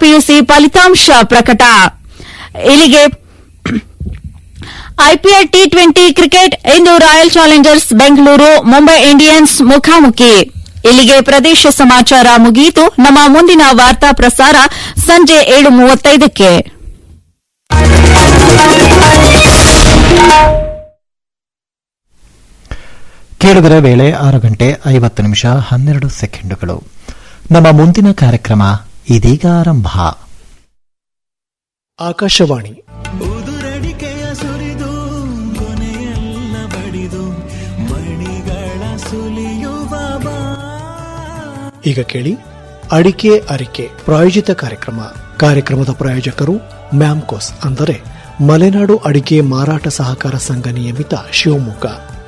PUC ಫಲಿತಾಂಶ ಪ್ರಕಟ ಇಲ್ಲಿಗೆ ಐಪಿಎಲ್ ಟಿ ಟ್ವೆಂಟಿ ಕ್ರಿಕೆಟ್ ಇಂದು Royal Challengers Bengaluru Mumbai Indians ಮುಖಾಮುಖಿ ಇಲ್ಲಿಗೆ ಪ್ರದೇಶ ಸಮಾಚಾರ ಮುಗಿಯಿತು ನಮ್ಮ ಮುಂದಿನ ವಾರ್ತಾ ಪ್ರಸಾರ ಸಂಜೆ ಏಳು ಮೂವತ್ತೈದಕ್ಕೆ ಕೇಳಿದರೆ ವೇಳೆ ಆರು ಗಂಟೆ ಐವತ್ತು ನಿಮಿಷ ಹನ್ನೆರಡು ಸೆಕೆಂಡುಗಳು ನಮ್ಮ ಮುಂದಿನ ಕಾರ್ಯಕ್ರಮ ಇದೀಗ ಆರಂಭ ಆಕಾಶವಾಣಿ ಉದುರಡಿಕೆಯ ಸುರಿದು ಕೊನೆಯೆಲ್ಲ ಬಡಿದು ಮಣಿಗಳ ಸುಲಿಯುವ ಬಾ ಈಗ ಕೇಳಿ ಅಡಿಕೆ ಅರಿಕೆ ಪ್ರಾಯೋಜಿತ ಕಾರ್ಯಕ್ರಮ ಕಾರ್ಯಕ್ರಮದ ಪ್ರಾಯೋಜಕರು ಮ್ಯಾಮ್ಕೋಸ್ ಅಂದರೆ ಮಲೆನಾಡು ಅಡಿಕೆ ಮಾರಾಟ ಸಹಕಾರ ಸಂಘ ನಿಯಮಿತ ಶಿವಮೊಗ್ಗ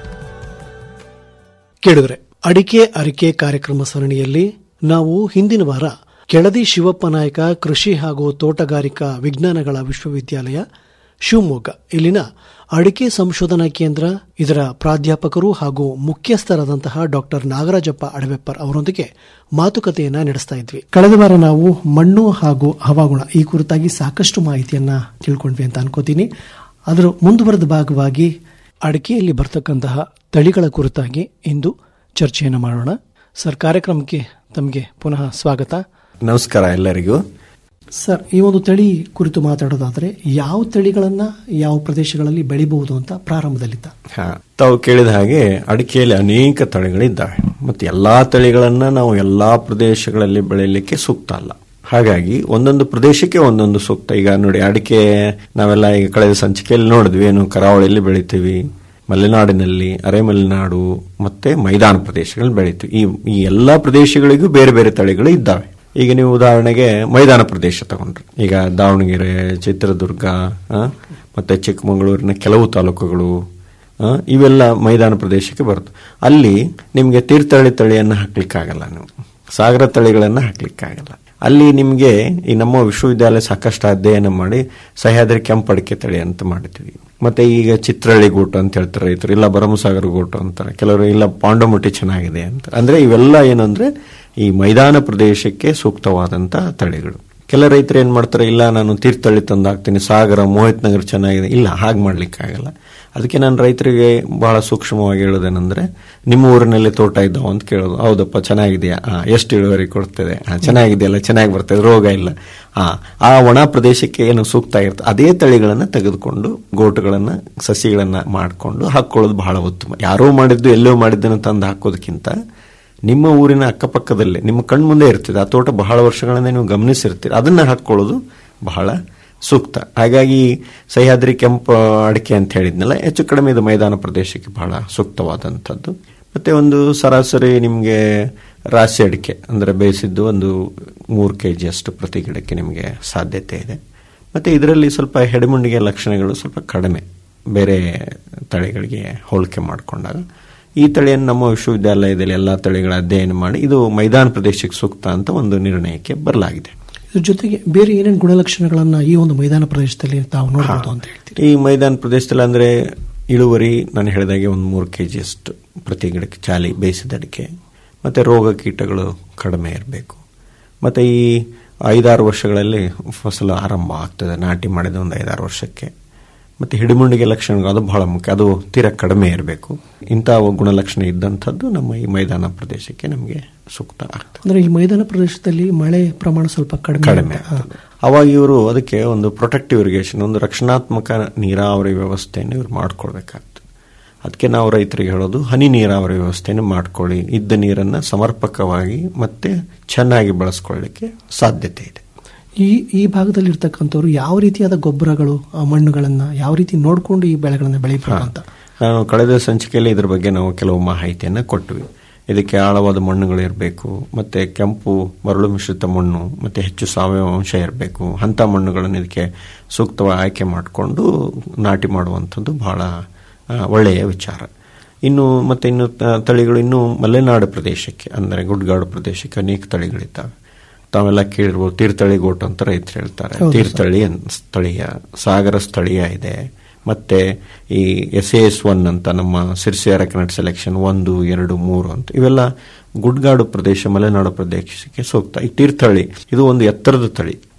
ಕೇಳಿದ್ರೆ ಅಡಿಕೆ ಅರಿಕೆ ಕಾರ್ಯಕ್ರಮ ಸರಣಿಯಲ್ಲಿ ನಾವು ಹಿಂದಿನ ವಾರ ಕೆಳದಿ ಶಿವಪ್ಪ ನಾಯಕ ಕೃಷಿ ಹಾಗೂ ತೋಟಗಾರಿಕಾ ವಿಜ್ಞಾನಗಳ ವಿಶ್ವವಿದ್ಯಾಲಯ ಶಿವಮೊಗ್ಗ ಇಲ್ಲಿನ ಅಡಿಕೆ ಸಂಶೋಧನಾ ಕೇಂದ್ರ ಇದರ ಪ್ರಾಧ್ಯಾಪಕರು ಹಾಗೂ ಮುಖ್ಯಸ್ಥರಾದಂತಹ ಡಾಕ್ಟರ್ ನಾಗರಾಜಪ್ಪ ಅಡವೆಪ್ಪರ್ ಅವರೊಂದಿಗೆ ಮಾತುಕತೆಯನ್ನ ನಡೆಸ್ತಾ ಇದ್ವಿ ಕಳೆದ ವಾರ ನಾವು ಮಣ್ಣು ಹಾಗೂ ಹವಾಗುಣ ಈ ಕುರಿತಾಗಿ ಸಾಕಷ್ಟು ಮಾಹಿತಿಯನ್ನ ತಿಳ್ಕೊಂಡ್ವಿ ಅಂತ ಅನ್ಕೋತೀನಿ ಅದರ ಮುಂದುವರೆದ ಭಾಗವಾಗಿ ಅಡಿಕೆಯಲ್ಲಿ ಬರ್ತಕ್ಕಂತಹ ತಳಿಗಳ ಕುರಿತಾಗಿ ಇಂದು ಚರ್ಚೆಯನ್ನು ಮಾಡೋಣ ಸರ್ ಕಾರ್ಯಕ್ರಮಕ್ಕೆ ತಮಗೆ ಪುನಃ ಸ್ವಾಗತ ನಮಸ್ಕಾರ ಎಲ್ಲರಿಗೂ ಸರ್ ಈ ಒಂದು ತಳಿ ಕುರಿತು ಮಾತಾಡೋದಾದ್ರೆ ಯಾವ ತಳಿಗಳನ್ನ ಯಾವ ಪ್ರದೇಶಗಳಲ್ಲಿ ಬೆಳಿಬಹುದು ಅಂತ ಪ್ರಾರಂಭದಲ್ಲಿದ್ದ ಹಾ, ತಾವು ಕೇಳಿದ ಹಾಗೆ ಅಡಿಕೆಯಲ್ಲಿ ಅನೇಕ ತಳಿಗಳಿದ್ದಾವೆ ಮತ್ತೆ ಎಲ್ಲಾ ತಳಿಗಳನ್ನ ನಾವು ಎಲ್ಲಾ ಪ್ರದೇಶಗಳಲ್ಲಿ ಬೆಳೆಯಲಿಕ್ಕೆ ಸೂಕ್ತ ಅಲ್ಲ ಹಾಗಾಗಿ ಒಂದೊಂದು ಪ್ರದೇಶಕ್ಕೆ ಒಂದೊಂದು ಸೂಕ್ತ ಈಗ ನೋಡಿ ಅಡಿಕೆ ನಾವೆಲ್ಲ ಈಗ ಕಳೆದ ಸಂಚಿಕೆಯಲ್ಲಿ ನೋಡಿದ್ವಿ ಏನು ಕರಾವಳಿಯಲ್ಲಿ ಬೆಳಿತೀವಿ ಮಲೆನಾಡಿನಲ್ಲಿ ಅರೆಮಲೆನಾಡು ಮತ್ತೆ ಮೈದಾನ ಪ್ರದೇಶಗಳಲ್ಲಿ ಬೆಳಿತೀವಿ ಈ ಈ ಎಲ್ಲಾ ಪ್ರದೇಶಗಳಿಗೂ ಬೇರೆ ಬೇರೆ ತಳಿಗಳು ಇದ್ದಾವೆ ಈಗ ನೀವು ಉದಾಹರಣೆಗೆ ಮೈದಾನ ಪ್ರದೇಶ ತಗೊಂಡ್ರಿ ಈಗ ದಾವಣಗೆರೆ ಚಿತ್ರದುರ್ಗ ಆ, ಮತ್ತೆ ಚಿಕ್ಕಮಗಳೂರಿನ ಕೆಲವು ತಾಲೂಕುಗಳು ಆ, ಇವೆಲ್ಲ ಮೈದಾನ ಪ್ರದೇಶಕ್ಕೆ ಬರುತ್ತೆ ಅಲ್ಲಿ ನಿಮಗೆ ತೀರ್ಥಹಳ್ಳಿ ತಳಿಯನ್ನು ಹಾಕ್ಲಿಕ್ಕಾಗಲ್ಲ ನೀವು ಸಾಗರ ತಳಿಗಳನ್ನು ಹಾಕ್ಲಿಕ್ಕಾಗಲ್ಲ ಅಲ್ಲಿ ನಿಮಗೆ ಈ ನಮ್ಮ ವಿಶ್ವವಿದ್ಯಾಲಯ ಸಾಕಷ್ಟು ಅಧ್ಯಯನ ಮಾಡಿ ಸಹ್ಯಾದ್ರಿ ಕೆಂಪಡಿಕೆ ತಳಿ ಅಂತ ಮಾಡಿದ್ವಿ ಮತ್ತೆ ಈಗ ಚಿತ್ರಹಳ್ಳಿ ಗೋಟು ಅಂತ ಹೇಳ್ತಾರೆ ರೈತರು ಇಲ್ಲ ಭರಮಸಾಗರ ಗೋಟು ಅಂತಾರೆ ಕೆಲವರು ಇಲ್ಲ ಪಾಂಡಮುಟ್ಟಿ ಚೆನ್ನಾಗಿದೆ ಅಂತ ಅಂದ್ರೆ ಇವೆಲ್ಲ ಏನಂದ್ರೆ ಈ ಮೈದಾನ ಪ್ರದೇಶಕ್ಕೆ ಸೂಕ್ತವಾದಂತ ತಳಿಗಳು ಕೆಲ ರೈತರು ಏನ್ ಮಾಡ್ತಾರೆ ಇಲ್ಲ ನಾನು ತೀರ್ಥಹಳ್ಳಿ ತಂದು ಹಾಕ್ತೀನಿ ಸಾಗರ ಮೋಹಿತ್ ನಗರ್ ಚೆನ್ನಾಗಿದೆ ಇಲ್ಲ ಹಾಗೆ ಮಾಡ್ಲಿಕ್ಕಾಗಲ್ಲ ಅದಕ್ಕೆ ನಾನು ರೈತರಿಗೆ ಬಹಳ ಸೂಕ್ಷ್ಮವಾಗಿ ಹೇಳೋದೇನೆಂದ್ರೆ ನಿಮ್ಮ ಊರಿನಲ್ಲಿ ತೋಟ ಇದ್ದಾವ ಅಂತ ಕೇಳೋದು ಹೌದಪ್ಪ ಚೆನ್ನಾಗಿದೆಯಾ ಹಾ ಎಷ್ಟು ಇಳುವರಿ ಕೊಡ್ತದೆ ಹಾ ಚೆನ್ನಾಗಿದೆಯಲ್ಲ ಚೆನ್ನಾಗಿ ಬರ್ತದೆ ರೋಗ ಇಲ್ಲ ಹಾ ಆ ಒಣ ಪ್ರದೇಶಕ್ಕೆ ಏನು ಸೂಕ್ತ ಇರ್ತದೆ ಅದೇ ತಳಿಗಳನ್ನ ತೆಗೆದುಕೊಂಡು ಗೋಟುಗಳನ್ನ ಸಸಿಗಳನ್ನ ಮಾಡಿಕೊಂಡು ಹಾಕೊಳ್ಳೋದು ಬಹಳ ಉತ್ತಮ ಯಾರೋ ಮಾಡಿದ್ದು ಎಲ್ಲೋ ಮಾಡಿದ್ದನ್ನು ತಂದು ಹಾಕೋದಕ್ಕಿಂತ ನಿಮ್ಮ ಊರಿನ ಅಕ್ಕಪಕ್ಕದಲ್ಲೇ ನಿಮ್ಮ ಕಣ್ಮುಂದೆ ಇರ್ತದೆ ಆ ತೋಟ ಬಹಳ ವರ್ಷಗಳಿಂದ ನೀವು ಗಮನಿಸಿರ್ತೀರಿ ಅದನ್ನ ಹಾಕೊಳ್ಳೋದು ಬಹಳ ಸೂಕ್ತ ಹಾಗಾಗಿ ಸಹ್ಯಾದ್ರಿ ಕೆಂಪು ಅಡಿಕೆ ಅಂತ ಹೇಳಿದ್ನಲ್ಲ ಹೆಚ್ಚು ಕಡಿಮೆ ಇದು ಮೈದಾನ ಪ್ರದೇಶಕ್ಕೆ ಬಹಳ ಸೂಕ್ತವಾದಂಥದ್ದು ಮತ್ತೆ ಒಂದು ಸರಾಸರಿ ನಿಮಗೆ ರಾಶಿ ಅಡಿಕೆ ಅಂದರೆ ಬೇಯಿಸಿದ್ದು ಒಂದು ಮೂರು ಕೆ ಜಿಯಷ್ಟು ಪ್ರತಿ ಗಿಡಕ್ಕೆ ನಿಮಗೆ ಸಾಧ್ಯತೆ ಇದೆ ಮತ್ತೆ ಇದರಲ್ಲಿ ಸ್ವಲ್ಪ ಹೆಡೆಮುಂಡಿಗೆ ಲಕ್ಷಣಗಳು ಸ್ವಲ್ಪ ಕಡಿಮೆ ಬೇರೆ ತಳಿಗಳಿಗೆ ಹೋಲಿಕೆ ಮಾಡಿಕೊಂಡಾಗ ಈ ತಳಿಯನ್ನು ನಮ್ಮ ವಿಶ್ವವಿದ್ಯಾಲಯದಲ್ಲಿ ಎಲ್ಲ ತಳಿಗಳ ಅಧ್ಯಯನ ಮಾಡಿ ಇದು ಮೈದಾನ ಪ್ರದೇಶಕ್ಕೆ ಸೂಕ್ತ ಅಂತ ಒಂದು ನಿರ್ಣಯಕ್ಕೆ ಬರಲಾಗಿದೆ ಇದ್ರ ಜೊತೆಗೆ ಬೇರೆ ಏನೇನು ಗುಣಲಕ್ಷಣಗಳನ್ನ ಈ ಒಂದು ಮೈದಾನ ಪ್ರದೇಶದಲ್ಲಿ ತಾವು ನೋಡಬಹುದು ಅಂತ ಹೇಳ್ತೀರಿ ಈ ಮೈದಾನ ಪ್ರದೇಶದಲ್ಲಿ ಅಂದ್ರೆ ಇಳುವರಿ ನಾನು ಹೇಳಿದಾಗೆ ಒಂದು ಮೂರು ಕೆ ಜಿಯಷ್ಟು ಪ್ರತಿ ಗಿಡಕ್ಕೆ ಚಾಲಿ ಬೇಯಿಸಿದ ಅಡಿಕೆ ಮತ್ತೆ ರೋಗ ಕೀಟಗಳು ಕಡಿಮೆ ಇರಬೇಕು ಮತ್ತೆ ಈ ಐದಾರು ವರ್ಷಗಳಲ್ಲಿ ಫಸಲು ಆರಂಭ ಆಗ್ತದೆ ನಾಟಿ ಮಾಡಿದ ಒಂದು ಐದಾರು ವರ್ಷಕ್ಕೆ ಮತ್ತೆ ಹಿಡಿಮುಂಡಿಗೆ ಲಕ್ಷಣಗಳು ಅದು ಬಹಳ ಮುಖ್ಯ ಅದು ತೀರಾ ಕಡಿಮೆ ಇರಬೇಕು ಇಂತಹ ಗುಣಲಕ್ಷಣ ಇದ್ದಂಥದ್ದು ನಮ್ಮ ಈ ಮೈದಾನ ಪ್ರದೇಶಕ್ಕೆ ನಮಗೆ ಸೂಕ್ತ ಆಗ್ತದೆ ಅಂದ್ರೆ ಈ ಮೈದಾನ ಪ್ರದೇಶದಲ್ಲಿ ಮಳೆ ಪ್ರಮಾಣ ಸ್ವಲ್ಪ ಕಡಿಮೆ ಕಡಿಮೆ ಇರುತ್ತೆ. ಆಗ್ತದೆ. ಅವಾಗ ಇವರು ಅದಕ್ಕೆ ಒಂದು ಪ್ರೊಟೆಕ್ಟಿವ್ ಇರಿಗೇಷನ್ ಒಂದು ರಕ್ಷಣಾತ್ಮಕ ನೀರಾವರಿ ವ್ಯವಸ್ಥೆಯನ್ನು ಇವರು ಮಾಡ್ಕೊಳ್ಬೇಕಾಗ್ತದೆ ಅದಕ್ಕೆ ನಾವು ರೈತರಿಗೆ ಹೇಳೋದು ಹನಿ ನೀರಾವರಿ ವ್ಯವಸ್ಥೆಯನ್ನು ಮಾಡ್ಕೊಳ್ಳಿ ಇದ್ದ ನೀರನ್ನು ಸಮರ್ಪಕವಾಗಿ ಮತ್ತೆ ಚೆನ್ನಾಗಿ ಬಳಸ್ಕೊಳ್ಳಿಕ್ಕೆ ಸಾಧ್ಯತೆ ಇದೆ ಈ ಈ ಭಾಗದಲ್ಲಿ ಇರ್ತಕ್ಕಂಥವ್ರು ಯಾವ ರೀತಿಯಾದ ಗೊಬ್ಬರಗಳು ಆ ಮಣ್ಣುಗಳನ್ನ ಯಾವ ರೀತಿ ನೋಡ್ಕೊಂಡು ಈ ಬೆಳೆಗಳನ್ನ ಬೆಳಿಬೇಕು ಅಂತ ನಾನು ಕಳೆದ ಸಂಚಿಕೆಯಲ್ಲಿ ಇದ್ರ ಬಗ್ಗೆ ನಾವು ಕೆಲವು ಮಾಹಿತಿಯನ್ನು ಕೊಟ್ವಿ ಇದಕ್ಕೆ ಆಳವಾದ ಮಣ್ಣುಗಳು ಇರಬೇಕು ಮತ್ತೆ ಕೆಂಪು ಮರಳು ಮಿಶ್ರಿತ ಮಣ್ಣು ಮತ್ತೆ ಹೆಚ್ಚು ಸಾವಯವ ಅಂಶ ಇರಬೇಕು ಅಂಥ ಮಣ್ಣುಗಳನ್ನು ಇದಕ್ಕೆ ಸೂಕ್ತವಾಗಿ ಆಯ್ಕೆ ಮಾಡಿಕೊಂಡು ನಾಟಿ ಮಾಡುವಂಥದ್ದು ಬಹಳ ಆ, ಒಳ್ಳೆಯ ವಿಚಾರ ಇನ್ನು ಮತ್ತೆ ಇನ್ನು ತ- ತಳಿಗಳು ಇನ್ನು ಮಲೆನಾಡು ಪ್ರದೇಶಕ್ಕೆ ಅಂದರೆ ಗುಡ್ಗಾಡು ಪ್ರದೇಶಕ್ಕೆ ಅನೇಕ ತಳಿಗಳಿದ್ದಾವೆ ತಾವೆಲ್ಲ ಕೇಳಿರ್ಬೋದು ತೀರ್ಥಹಳ್ಳಿ ಗೋಟ್ ಅಂತ ರೈತರು ಹೇಳ್ತಾರೆ ಹೌದು ಸರ್. ತೀರ್ಥಹಳ್ಳಿ ಅನ್- ಸ್ಥಳೀಯ ಸಾಗರ ಸ್ಥಳೀಯ ಇದೆ ಮತ್ತೆ ಈ ಎಸ್ ಎಸ್ ಒನ್ ಅಂತ ನಮ್ಮ ಸಿರ್ಸಿ ಅರಕನಟ್ ಸೆಲೆಕ್ಷನ್ ಒಂದು ಎರಡು ಮೂರು ಅಂತ ಇವೆಲ್ಲ ಗುಡ್ಗಾಡು ಪ್ರದೇಶ ಮಲೆನಾಡು ಪ್ರದೇಶಕ್ಕೆ ಸೂಕ್ತ ಈ ತೀರ್ಥಹಳ್ಳಿ ಇದು ಒಂದು ಎತ್ತರದ ತಳಿ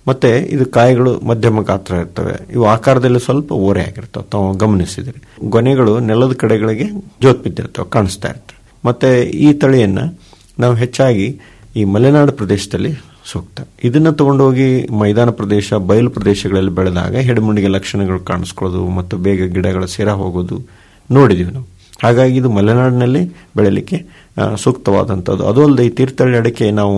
ಮತ್ತೆ ಇದು ಕಾಯಿಗಳು ಮಧ್ಯಮ ಗಾತ್ರ ಇರ್ತವೆ ಇವು ಆಕಾರದಲ್ಲಿ ಸ್ವಲ್ಪ ಓರೆ ಆಗಿರ್ತವೆ ತಾವು ಗಮನಿಸಿದ್ರಿ ಗೊನೆಗಳು ನೆಲದ ಕಡೆಗಳಿಗೆ ಜೋತ್ ಬಿದ್ದಿರ್ತವೆ ಕಾಣಿಸ್ತಾ ಇರ್ತವೆ ಮತ್ತೆ ಈ ತಳಿಯನ್ನ ನಾವು ಹೆಚ್ಚಾಗಿ ಈ ಮಲೆನಾಡು ಪ್ರದೇಶದಲ್ಲಿ ಸೂಕ್ತ ಇದನ್ನ ತಗೊಂಡೋಗಿ ಮೈದಾನ ಪ್ರದೇಶ ಬಯಲು ಪ್ರದೇಶಗಳಲ್ಲಿ ಬೆಳೆದಾಗ ಹೆಡಮುಂಡಿಗೆ ಲಕ್ಷಣಗಳು ಕಾಣಿಸ್ಕೊಳ್ಳೋದು ಮತ್ತು ಬೇಗ ಗಿಡಗಳ ಸೇರ ಹೋಗೋದು ನೋಡಿದೀವಿ ನಾವು ಹಾಗಾಗಿ ಇದು ಮಲೆನಾಡಿನಲ್ಲಿ ಬೆಳೆಯಲಿಕ್ಕೆ ಆ, ಸೂಕ್ತವಾದಂಥದ್ದು ಅದು ಅಲ್ಲದೆ ಈ ತೀರ್ಥಹಳ್ಳಿ ಅಡಿಕೆ ನಾವು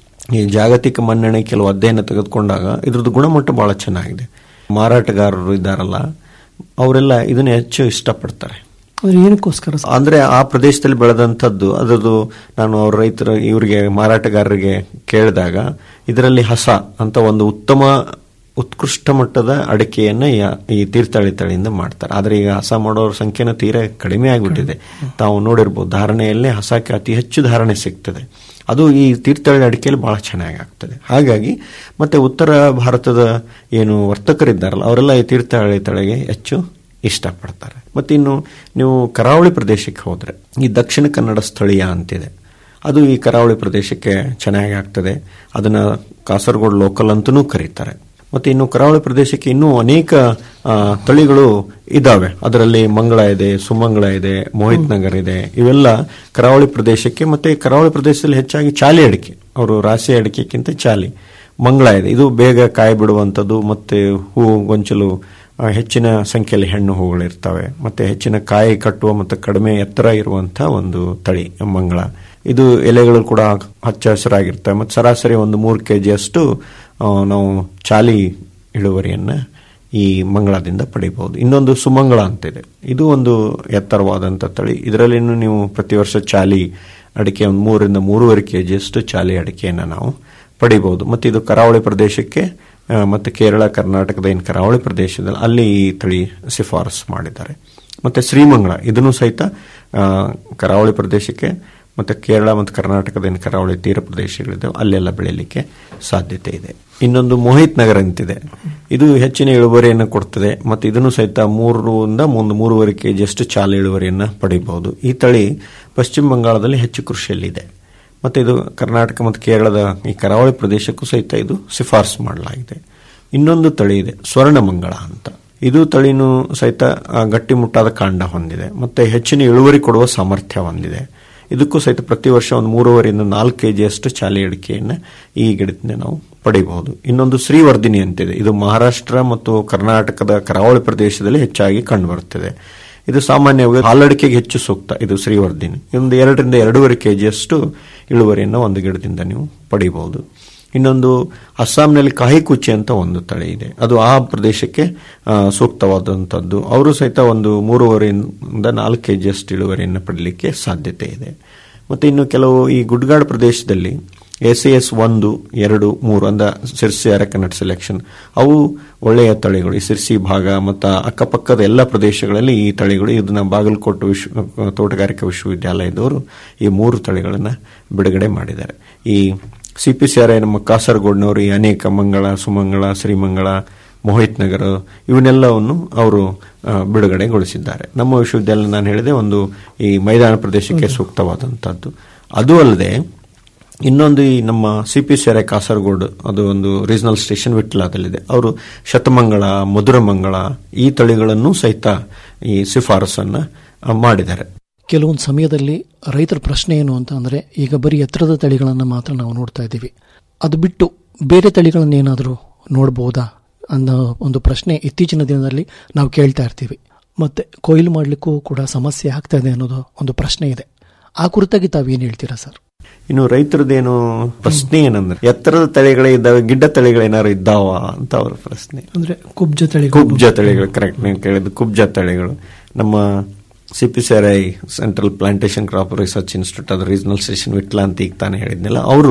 ಈ ಜಾಗತಿಕ ಮನ್ನಣೆ ಕೆಲವು ಅಧ್ಯಯನ ತೆಗೆದುಕೊಂಡಾಗ ಇದ್ರದ್ದು ಗುಣಮಟ್ಟ ಬಹಳ ಚೆನ್ನಾಗಿದೆ ಮಾರಾಟಗಾರರು ಇದ್ದಾರಲ್ಲ ಅವರೆಲ್ಲ ಇದನ್ನ ಹೆಚ್ಚು ಇಷ್ಟಪಡ್ತಾರೆ ಅಂದ್ರೆ ಏನಕ್ಕೋಸ್ಕರ ಸರ್? ಅಂದ್ರೆ ಆ ಪ್ರದೇಶದಲ್ಲಿ ಬೆಳೆದಂಥದ್ದು ಅದರದ್ದು ನಾನು ಅವ್ರ ರೈತರ ಇವರಿಗೆ ಮಾರಾಟಗಾರರಿಗೆ ಕೇಳಿದಾಗ ಇದರಲ್ಲಿ ಹಸ ಅಂತ ಒಂದು ಉತ್ತಮ ಉತ್ಕೃಷ್ಟ ಮಟ್ಟದ ಅಡಿಕೆಯನ್ನ ಯಾ- ಈ ತೀರ್ಥಹಳ್ಳಿ ತಳಿಯಿಂದ ಮಾಡ್ತಾರೆ ಆದ್ರೆ ಈಗ ಹಸ ಮಾಡೋರ ಸಂಖ್ಯೆನ ತೀರಾ ಕಡಿಮೆ ಆಗಿಬಿಟ್ಟಿದೆ ತಾವು ನೋಡಿರ್ಬೋದು ಧಾರಣೆಯಲ್ಲೇ ಹಸಕ್ಕೆ ಅತಿ ಹೆಚ್ಚು ಧಾರಣೆ ಸಿಗ್ತದೆ ಅದು ಈ ತೀರ್ಥಹಳ್ಳಿ ಅಡಿಕೆಯಲ್ಲಿ ಬಹಳ ಚೆನ್ನಾಗಿ ಆಗ್ತದೆ ಹಾಗಾಗಿ ಮತ್ತೆ ಉತ್ತರ ಭಾರತದ ಏನು ವರ್ತಕರಿದ್ದಾರಲ್ಲ ಅವರೆಲ್ಲ ಈ ತೀರ್ಥಹಳ್ಳಿ ತಳಿಗೆ ಹೆಚ್ಚು ಇಷ್ಟಪಡ್ತಾರೆ ಮತ್ತೆ ಇನ್ನು ನೀವು ಕರಾವಳಿ ಪ್ರದೇಶಕ್ಕೆ ಹೋದ್ರೆ ಈ ದಕ್ಷಿಣ ಕನ್ನಡ ಸ್ಥಳೀಯ ಅಂತಿದೆ ಅದು ಈ ಕರಾವಳಿ ಪ್ರದೇಶಕ್ಕೆ ಚೆನ್ನಾಗಿ ಆಗ್ತದೆ ಅದನ್ನ ಕಾಸರಗೋಡು ಲೋಕಲ್ ಅಂತಲೂ ಕರೀತಾರೆ ಮತ್ತೆ ಇನ್ನು ಕರಾವಳಿ ಪ್ರದೇಶಕ್ಕೆ ಇನ್ನೂ ಅನೇಕ ಆ, ತಳಿಗಳು ಇದಾವೆ ಅದರಲ್ಲಿ ಮಂಗಳ ಇದೆ ಸುಮಂಗಳ ಇದೆ ಮೋಹಿತ್ ನಗರ್ ಇದೆ ಇವೆಲ್ಲ ಕರಾವಳಿ ಪ್ರದೇಶಕ್ಕೆ ಮತ್ತೆ ಕರಾವಳಿ ಪ್ರದೇಶದಲ್ಲಿ ಹೆಚ್ಚಾಗಿ ಚಾಲಿ ಅಡಿಕೆ ಅವರು ರಾಶಿ ಅಡಿಕೆಗಿಂತ ಚಾಲಿ ಮಂಗಳ ಇದೆ ಇದು ಬೇಗ ಕಾಯಿ ಬಿಡುವಂಥದ್ದು ಮತ್ತೆ ಹೂ ಗೊಂಚಲು ಆ, ಹೆಚ್ಚಿನ ಸಂಖ್ಯೆಯಲ್ಲಿ ಹೆಣ್ಣು ಹೂಗಳಿರ್ತವೆ ಮತ್ತೆ ಹೆಚ್ಚಿನ ಕಾಯಿ ಕಟ್ಟುವ ಮತ್ತು ಕಡಿಮೆ ಎತ್ತರ ಇರುವಂತಹ ಒಂದು ತಳಿ ಮಂಗಳ ಇದು ಎಲೆಗಳು ಕೂಡ ಹಚ್ಚ ಹಸಿರಾಗಿರ್ತವೆ ಮತ್ತು ಸರಾಸರಿ ಒಂದು ಮೂರು ಕೆ ಜಿಯಷ್ಟು ನಾವು ಚಾಲಿ ಇಳುವರಿಯನ್ನ ಈ ಮಂಗಳದಿಂದ ಪಡಿಬಹುದು ಇನ್ನೊಂದು ಸುಮಂಗಳ ಅಂತಿದೆ ಇದು ಒಂದು ಎತ್ತರವಾದಂಥ ತಳಿ ಇದರಲ್ಲಿ ನೀವು ಪ್ರತಿ ವರ್ಷ ಚಾಲಿ ಅಡಿಕೆ ಒಂದು ಮೂರರಿಂದ ಮೂರುವರೆ ಕೆ ಜಿಯಷ್ಟು ಚಾಲಿ ಅಡಿಕೆಯನ್ನು ನಾವು ಪಡಿಬಹುದು ಮತ್ತು ಇದು ಕರಾವಳಿ ಪ್ರದೇಶಕ್ಕೆ ಆ, ಮತ್ತು ಕೇರಳ ಕರ್ನಾಟಕದ ಏನು ಕರಾವಳಿ ಪ್ರದೇಶದಲ್ಲಿ ಅಲ್ಲಿ ಈ ತಳಿ ಶಿಫಾರಸು ಮಾಡಿದ್ದಾರೆ ಮತ್ತೆ ಶ್ರೀಮಂಗಳ ಇದನ್ನು ಸಹಿತ ಆ, ಕರಾವಳಿ ಪ್ರದೇಶಕ್ಕೆ ಮತ್ತೆ ಕೇರಳ ಮತ್ತು ಕರ್ನಾಟಕದ ಏನು ಕರಾವಳಿ ತೀರ ಪ್ರದೇಶಗಳಿದ್ದಾವೆ ಅಲ್ಲೆಲ್ಲ ಬೆಳೆಯಲಿಕ್ಕೆ ಸಾಧ್ಯತೆ ಇದೆ ಇನ್ನೊಂದು ಮೋಹಿತ್ ನಗರ ಅಂತಿದೆ ಇದು ಹೆಚ್ಚಿನ ಇಳುವರಿಯನ್ನು ಕೊಡ್ತದೆ ಮತ್ತು ಇದನ್ನು ಸಹಿತ ಮೂರರಿಂದ ಒಂದು ಮೂರುವರೆ ಕೆ ಜಿಯಷ್ಟು ಚಾಲ ಇಳುವರಿಯನ್ನು ಪಡಿಬಹುದು ಈ ತಳಿ ಪಶ್ಚಿಮ ಬಂಗಾಳದಲ್ಲಿ ಹೆಚ್ಚು ಕೃಷಿಯಲ್ಲಿದೆ ಮತ್ತು ಇದು ಕರ್ನಾಟಕ ಮತ್ತು ಕೇರಳದ ಈ ಕರಾವಳಿ ಪ್ರದೇಶಕ್ಕೂ ಸಹಿತ ಇದು ಶಿಫಾರಸು ಮಾಡಲಾಗಿದೆ ಇನ್ನೊಂದು ತಳಿ ಇದೆ ಸ್ವರ್ಣಮಂಗಳ ಅಂತ ಇದು ತಳಿನೂ ಸಹಿತ ಆ, ಗಟ್ಟಿಮುಟ್ಟಾದ ಕಾಂಡ ಹೊಂದಿದೆ ಮತ್ತೆ ಹೆಚ್ಚಿನ ಇಳುವರಿ ಕೊಡುವ ಸಾಮರ್ಥ್ಯ ಹೊಂದಿದೆ ಇದಕ್ಕೂ ಸಹಿತ ಪ್ರತಿ ವರ್ಷ ಒಂದು ಮೂರುವರೆಯಿಂದ ನಾಲ್ಕು ಕೆ ಜಿಯಷ್ಟು ಚಾಲಿ ಅಡಿಕೆಯನ್ನು ಈ ಗಿಡದಿಂದ ನಾವು ಪಡೆಯಬಹುದು ಇನ್ನೊಂದು ಶ್ರೀವರ್ಧಿನಿ ಅಂತಿದೆ ಇದು ಮಹಾರಾಷ್ಟ್ರ ಮತ್ತು ಕರ್ನಾಟಕದ ಕರಾವಳಿ ಪ್ರದೇಶದಲ್ಲಿ ಹೆಚ್ಚಾಗಿ ಕಂಡುಬರುತ್ತದೆ ಇದು ಸಾಮಾನ್ಯವಾಗಿ ಹಾಲಡಿಕೆಗೆ ಹೆಚ್ಚು ಸೂಕ್ತ ಇದು ಶ್ರೀವರ್ಧಿನಿ ಒಂದು ಎರಡರಿಂದ ಎರಡೂವರೆ ಕೆಜಿಯಷ್ಟು ಇಳುವರಿಯನ್ನು ಒಂದು ಗಿಡದಿಂದ ನೀವು ಪಡಿಬಹುದು ಇನ್ನೊಂದು ಅಸ್ಸಾಂನಲ್ಲಿ ಕಾಹಿಕುಚ್ಚಿ ಅಂತ ಒಂದು ತಳಿ ಇದೆ ಅದು ಆ ಪ್ರದೇಶಕ್ಕೆ ಆ, ಸೂಕ್ತವಾದಂಥದ್ದು ಅವರು ಸಹಿತ ಒಂದು ಮೂರುವರೆಯಿಂದ ನಾಲ್ಕು ಕೆಜಿಯಷ್ಟು ಇಳುವರಿಯನ್ನು ಪಡಲಿಕ್ಕೆ ಸಾಧ್ಯತೆ ಇದೆ ಮತ್ತೆ ಇನ್ನು ಕೆಲವು ಈ ಗುಡ್ಗಾಡ್ ಪ್ರದೇಶದಲ್ಲಿ ಎಸ್ ಎಸ್ ಒಂದು ಎರಡು ಮೂರು ಅಂದ ಸಿರ್ಸಿ ಅರಕನಟ್ ಸೆಲೆಕ್ಷನ್ ಅವು ಒಳ್ಳೆಯ ತಳಿಗಳು ಈ ಸಿರ್ಸಿ ಭಾಗ ಮತ್ತು ಅಕ್ಕಪಕ್ಕದ ಎಲ್ಲ ಪ್ರದೇಶಗಳಲ್ಲಿ ಈ ತಳಿಗಳು ಇದನ್ನ ಬಾಗಲಕೋಟೆ ವಿಶ್ವ ತೋಟಗಾರಿಕಾ ವಿಶ್ವವಿದ್ಯಾಲಯದವರು ಈ ಮೂರು ತಳಿಗಳನ್ನು ಬಿಡುಗಡೆ ಮಾಡಿದ್ದಾರೆ ಈ C P C R I ನಮ್ಮ ಕಾಸರಗೋಡ್ನವರು ಈ ಅನೇಕ ಮಂಗಳ ಸುಮಂಗಳ ಶ್ರೀಮಂಗಳ ಮೋಹಿತ್ ನಗರ ಇವನ್ನೆಲ್ಲವನ್ನು ಅವರು ಆ, ಬಿಡುಗಡೆಗೊಳಿಸಿದ್ದಾರೆ ನಮ್ಮ ವಿಶ್ವವಿದ್ಯಾಲಯ ನಾನು ಹೇಳಿದೆ ಒಂದು ಈ ಮೈದಾನ ಪ್ರದೇಶಕ್ಕೆ ಸೂಕ್ತವಾದಂಥದ್ದು ಅದು ಅಲ್ಲದೆ ಇನ್ನೊಂದು ಈ ನಮ್ಮ C P C R I Kasaragod ಅದು ಒಂದು ರೀಜನಲ್ ಸ್ಟೇಷನ್ ವಿಟ್ಲಾದಲ್ಲಿದೆ ಅವರು ಶತಮಂಗಳ ಮಧುರಮಂಗಳ ಈ ತಳಿಗಳನ್ನು ಸಹಿತ ಈ ಶಿಫಾರಸನ್ನ ಆ, ಮಾಡಿದ್ದಾರೆ ಕೆಲವೊಂದು ಸಮಯದಲ್ಲಿ ರೈತರ ಪ್ರಶ್ನೆ ಏನು ಅಂತ ಅಂದ್ರೆ ಈಗ ಬರೀ ಎತ್ತರದ ತಳಿಗಳನ್ನು ಮಾತ್ರ ನಾವು ನೋಡ್ತಾ ಇದ್ದೀವಿ ಅದು ಬಿಟ್ಟು ಬೇರೆ ತಳಿಗಳನ್ನ ಏನಾದರೂ ನೋಡಬಹುದಾ ಅನ್ನೋ ಒಂದು ಪ್ರಶ್ನೆ ಇತ್ತೀಚಿನ ದಿನದಲ್ಲಿ ನಾವು ಕೇಳ್ತಾ ಇರ್ತೀವಿ ಮತ್ತೆ ಕೊಯ್ಲು ಮಾಡಲಿಕ್ಕೂ ಕೂಡ ಸಮಸ್ಯೆ ಆಗ್ತಾ ಇದೆ ಅನ್ನೋದು ಒಂದು ಪ್ರಶ್ನೆ ಇದೆ ಆ ಕುರಿತಾಗಿ ತಾವೇನು ಹೇಳ್ತೀರಾ ಸರ್ ಇನ್ನು ರೈತರದೇನು ಪ್ರಶ್ನೆ ಏನಂದ್ರೆ ಎತ್ತರದ ತಳಿಗಳೇ ಇದ್ದಾವೆ ಗಿಡ್ಡ ತಳಿಗಳೇನಾದ್ರು ಇದ್ದಾವ ಅಂತ ಅವರ ಪ್ರಶ್ನೆ ಅಂದ್ರೆ ಕುಬ್ಜ ತಳಿ ಕುಬ್ಜ ತಳಿಗಳು ಕರೆಕ್ಟ್ ನೀವು ಕೇಳಿದ್ದು ಕುಬ್ಜ ತಳಿಗಳು ನಮ್ಮ C P C R I central plantation crop research institute ಅದು ರೀಜನಲ್ ಸ್ಟೇಷನ್ ವಿಟ್ಲ ಅಂತ ಈಗ ತಾನೇ ಹೇಳಿದ್ನಲ್ಲ ಅವರು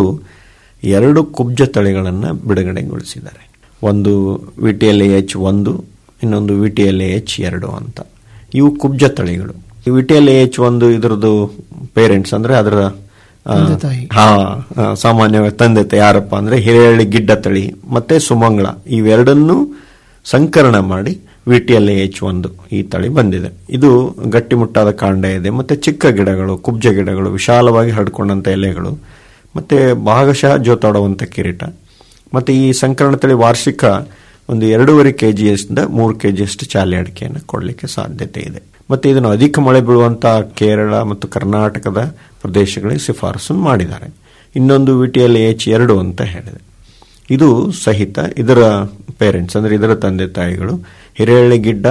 ಎರಡು ಕುಬ್ಜ ತಳಿಗಳನ್ನು ಬಿಡುಗಡೆಗೊಳಿಸಿದ್ದಾರೆ ಒಂದು ವಿ ಟಿ ಎಲ್ ಎಚ್ ಒಂದು ಇನ್ನೊಂದು ವಿ ಟಿ ಎಲ್ ಎಚ್ ಎರಡು ಅಂತ ಇವು ಕುಬ್ಜ ತಳಿಗಳು ಈ ವಿ ಟಿ ಎಲ್ ಎಚ್ ಒಂದು ಇದರದ್ದು ಪೇರೆಂಟ್ಸ್ ಅಂದ್ರೆ ಅದರ ಆ, ತಂದೆ ತಾಯಿ. ಹಾ ಆ, ಸಾಮಾನ್ಯವಾಗಿ ತಂದೆ ತಾಯಿ ಯಾರಪ್ಪ ಅಂದ್ರೆ ಹಿರೇಹಳ್ಳಿ ಗಿಡ್ಡ ತಳಿ ಮತ್ತೆ ಸುಮಂಗಳ ಇವೆರಡನ್ನೂ ಸಂಕರಣ ಮಾಡಿ ವಿ ಟಿ ಎಲ್ ಎಚ್ ಒಂದು ಈ ತಳಿ ಬಂದಿದೆ ಇದು ಗಟ್ಟಿಮುಟ್ಟಾದ ಕಾಂಡ ಇದೆ ಮತ್ತೆ ಚಿಕ್ಕ ಗಿಡಗಳು ಕುಬ್ಜ ಗಿಡಗಳು ವಿಶಾಲವಾಗಿ ಹರಡ್ಕೊಂಡಂತ ಎಲೆಗಳು ಮತ್ತೆ ಭಾಗಶಃ ಜೋತಾಡುವಂತ ಕಿರೀಟ ಮತ್ತೆ ಈ ಸಂಕರಣ ತಳಿ ವಾರ್ಷಿಕ ಒಂದು ಎರಡೂವರೆ ಕೆ ಜಿಯಿಂದ ಮೂರು ಕೆ ಜಿಯಷ್ಟು ಚಾಲಿ ಅಡಿಕೆಯನ್ನು ಕೊಡಲಿಕ್ಕೆ ಸಾಧ್ಯತೆ ಇದೆ ಮತ್ತೆ ಇದನ್ನು ಅಧಿಕ ಮಳೆ ಬೀಳುವಂತಹ ಕೇರಳ ಮತ್ತು ಕರ್ನಾಟಕದ ಪ್ರದೇಶಗಳಿಗೆ ಶಿಫಾರಸು ಮಾಡಿದ್ದಾರೆ ಇನ್ನೊಂದು ವಿಟಿಎಲ್ ಎಚ್ ಎರಡು ಅಂತ ಹೇಳಿದೆ ಇದು ಸಹಿತ ಇದರ ಪೇರೆಂಟ್ಸ್ ಅಂದ್ರೆ ಇದರ ತಂದೆ ತಾಯಿಗಳು ಹಿರೇಹಳ್ಳಿಗಿಡ್ಡ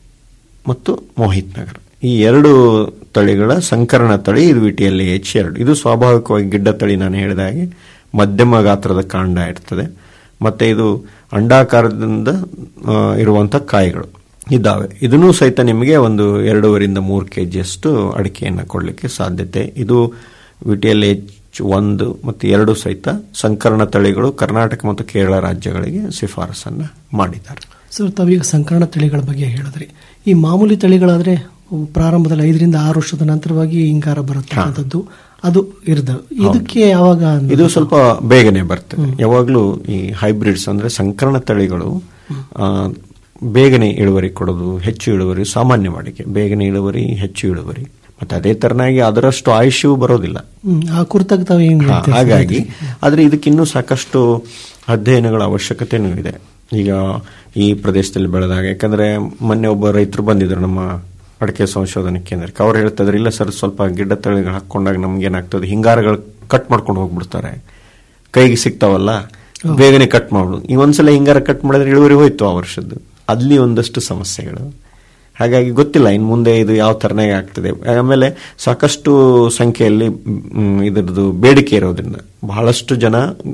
ಮತ್ತು ಮೋಹಿತ್ ನಗರ್ ಈ ಎರಡು ತಳಿಗಳ ಸಂಕರಣ ತಳಿ ಇದು ವಿಟಿಯಲ್ಲಿ ಎಚ್ ಎರಡು ಇದು ಸ್ವಾಭಾವಿಕವಾಗಿ ಗಿಡ್ಡ ತಳಿ ನಾನು ಹೇಳಿದ ಹಾಗೆ ಮಧ್ಯಮ ಗಾತ್ರದ ಕಾಂಡ ಇರ್ತದೆ ಮತ್ತೆ ಇದು ಅಂಡಾಕಾರದಿಂದ ಆ, ಇರುವಂತ ಕಾಯಿಗಳು ಇದ್ದಾವೆ ಇದನ್ನು ಸಹಿತ ನಿಮಗೆ ಒಂದು ಎರಡೂವರಿಂದ ಮೂರು ಕೆ ಜಿಯಷ್ಟು ಅಡಿಕೆಯನ್ನು ಕೊಡಲಿಕ್ಕೆ ಸಾಧ್ಯತೆ ಇದು ವಿಟಿಎಲ್ ಎಚ್ ಒಂದು ಮತ್ತು ಎರಡು ಸಹಿತ ಸಂಕರಣ ತಳಿಗಳು ಕರ್ನಾಟಕ ಮತ್ತು ಕೇರಳ ರಾಜ್ಯಗಳಿಗೆ ಶಿಫಾರಸನ್ನ ಮಾಡಿದ್ದಾರೆ ಸರ್ ತಾವೀಗ ಸಂಕರಣ ತಳಿಗಳ ಬಗ್ಗೆ ಹೇಳಿದ್ರಿ ಈ ಮಾಮೂಲಿ ತಳಿಗಳಾದ್ರೆ ಪ್ರಾರಂಭದಲ್ಲಿ ಐದರಿಂದ ಆರು ವರ್ಷದ ನಂತರವಾಗಿ ಹಿಂಗಾರ ಬರತಕ್ಕಂಥದ್ದು ಅದು ಇರ್ದ ಇದಕ್ಕೆ ಯಾವಾಗ ಇದು ಸ್ವಲ್ಪ ಬೇಗನೆ ಬರ್ತದೆ ಯಾವಾಗಲೂ ಈ ಹೈಬ್ರಿಡ್ಸ್ ಅಂದ್ರೆ ಸಂಕರಣ ತಳಿಗಳು ಆ, ಬೇಗನೆ ಇಳುವರಿ ಕೊಡೋದು ಹೆಚ್ಚು ಇಳುವರಿ ಸಾಮಾನ್ಯ ವಾಡಿಕೆ ಬೇಗನೆ ಇಳುವರಿ ಹೆಚ್ಚು ಇಳುವರಿ ಮತ್ತೆ ಅದೇ ತರನಾಗಿ ಅದರಷ್ಟು ಆಯುಷ್ಯವು ಬರೋದಿಲ್ಲ ಹ್ಮ್, ಆ ಕುರಿತಾಗಿ ತಾವು ಏನ್ ಹಾ, ಹೇಳ್ತೀರಾ? ಹಾಗಾಗಿ ಆದ್ರೆ ಇದಕ್ಕಿನ್ನೂ ಸಾಕಷ್ಟು ಅಧ್ಯಯನಗಳ ಅವಶ್ಯಕತೆನೂ ಇದೆ ಈಗ ಈ ಪ್ರದೇಶದಲ್ಲಿ ಬೆಳೆದಾಗ ಯಾಕಂದ್ರೆ ಮೊನ್ನೆ ಒಬ್ಬ ರೈತರು ಬಂದಿದ್ರು ನಮ್ಮ ಅಡಿಕೆ ಸಂಶೋಧನಾ ಕೇಂದ್ರಕ್ಕೆ ಅವ್ರು ಹೇಳ್ತಾ ಇದ್ರು ಇಲ್ಲ ಸರ್ ಸ್ವಲ್ಪ ಗಿಡ್ಡ ತಳಿಗಳು ಹಾಕೊಂಡಾಗ ನಮ್ಗೆ ಏನಾಗ್ತದೆ ಹಿಂಗಾರಗಳು ಕಟ್ ಮಾಡ್ಕೊಂಡು ಹೋಗ್ಬಿಡ್ತಾರೆ ಕೈಗೆ ಸಿಗ್ತಾವಲ್ಲ ಬೇಗನೆ ಕಟ್ ಮಾಡ್ಬಿಡು ಈ ಒಂದ್ಸಲ ಹಿಂಗಾರ ಕಟ್ ಮಾಡಿದ್ರೆ ಇಳುವರಿ ಹೋಯ್ತು ಆ ವರ್ಷದ್ದು ಅಲ್ಲಿ ಒಂದಷ್ಟು ಸಮಸ್ಯೆಗಳು ಹಾಗಾಗಿ ಗೊತ್ತಿಲ್ಲ ಇನ್ನು ಮುಂದೆ ಇದು ಯಾವ ತರನಾಗಿ ಆಗ್ತದೆ ಆಮೇಲೆ ಸಾಕಷ್ಟು ಸಂಖ್ಯೆಯಲ್ಲಿ ಮ್, ಇದರದ್ದು ಬೇಡಿಕೆ ಇರೋದ್ರಿಂದ ಬಹಳಷ್ಟು ಜನ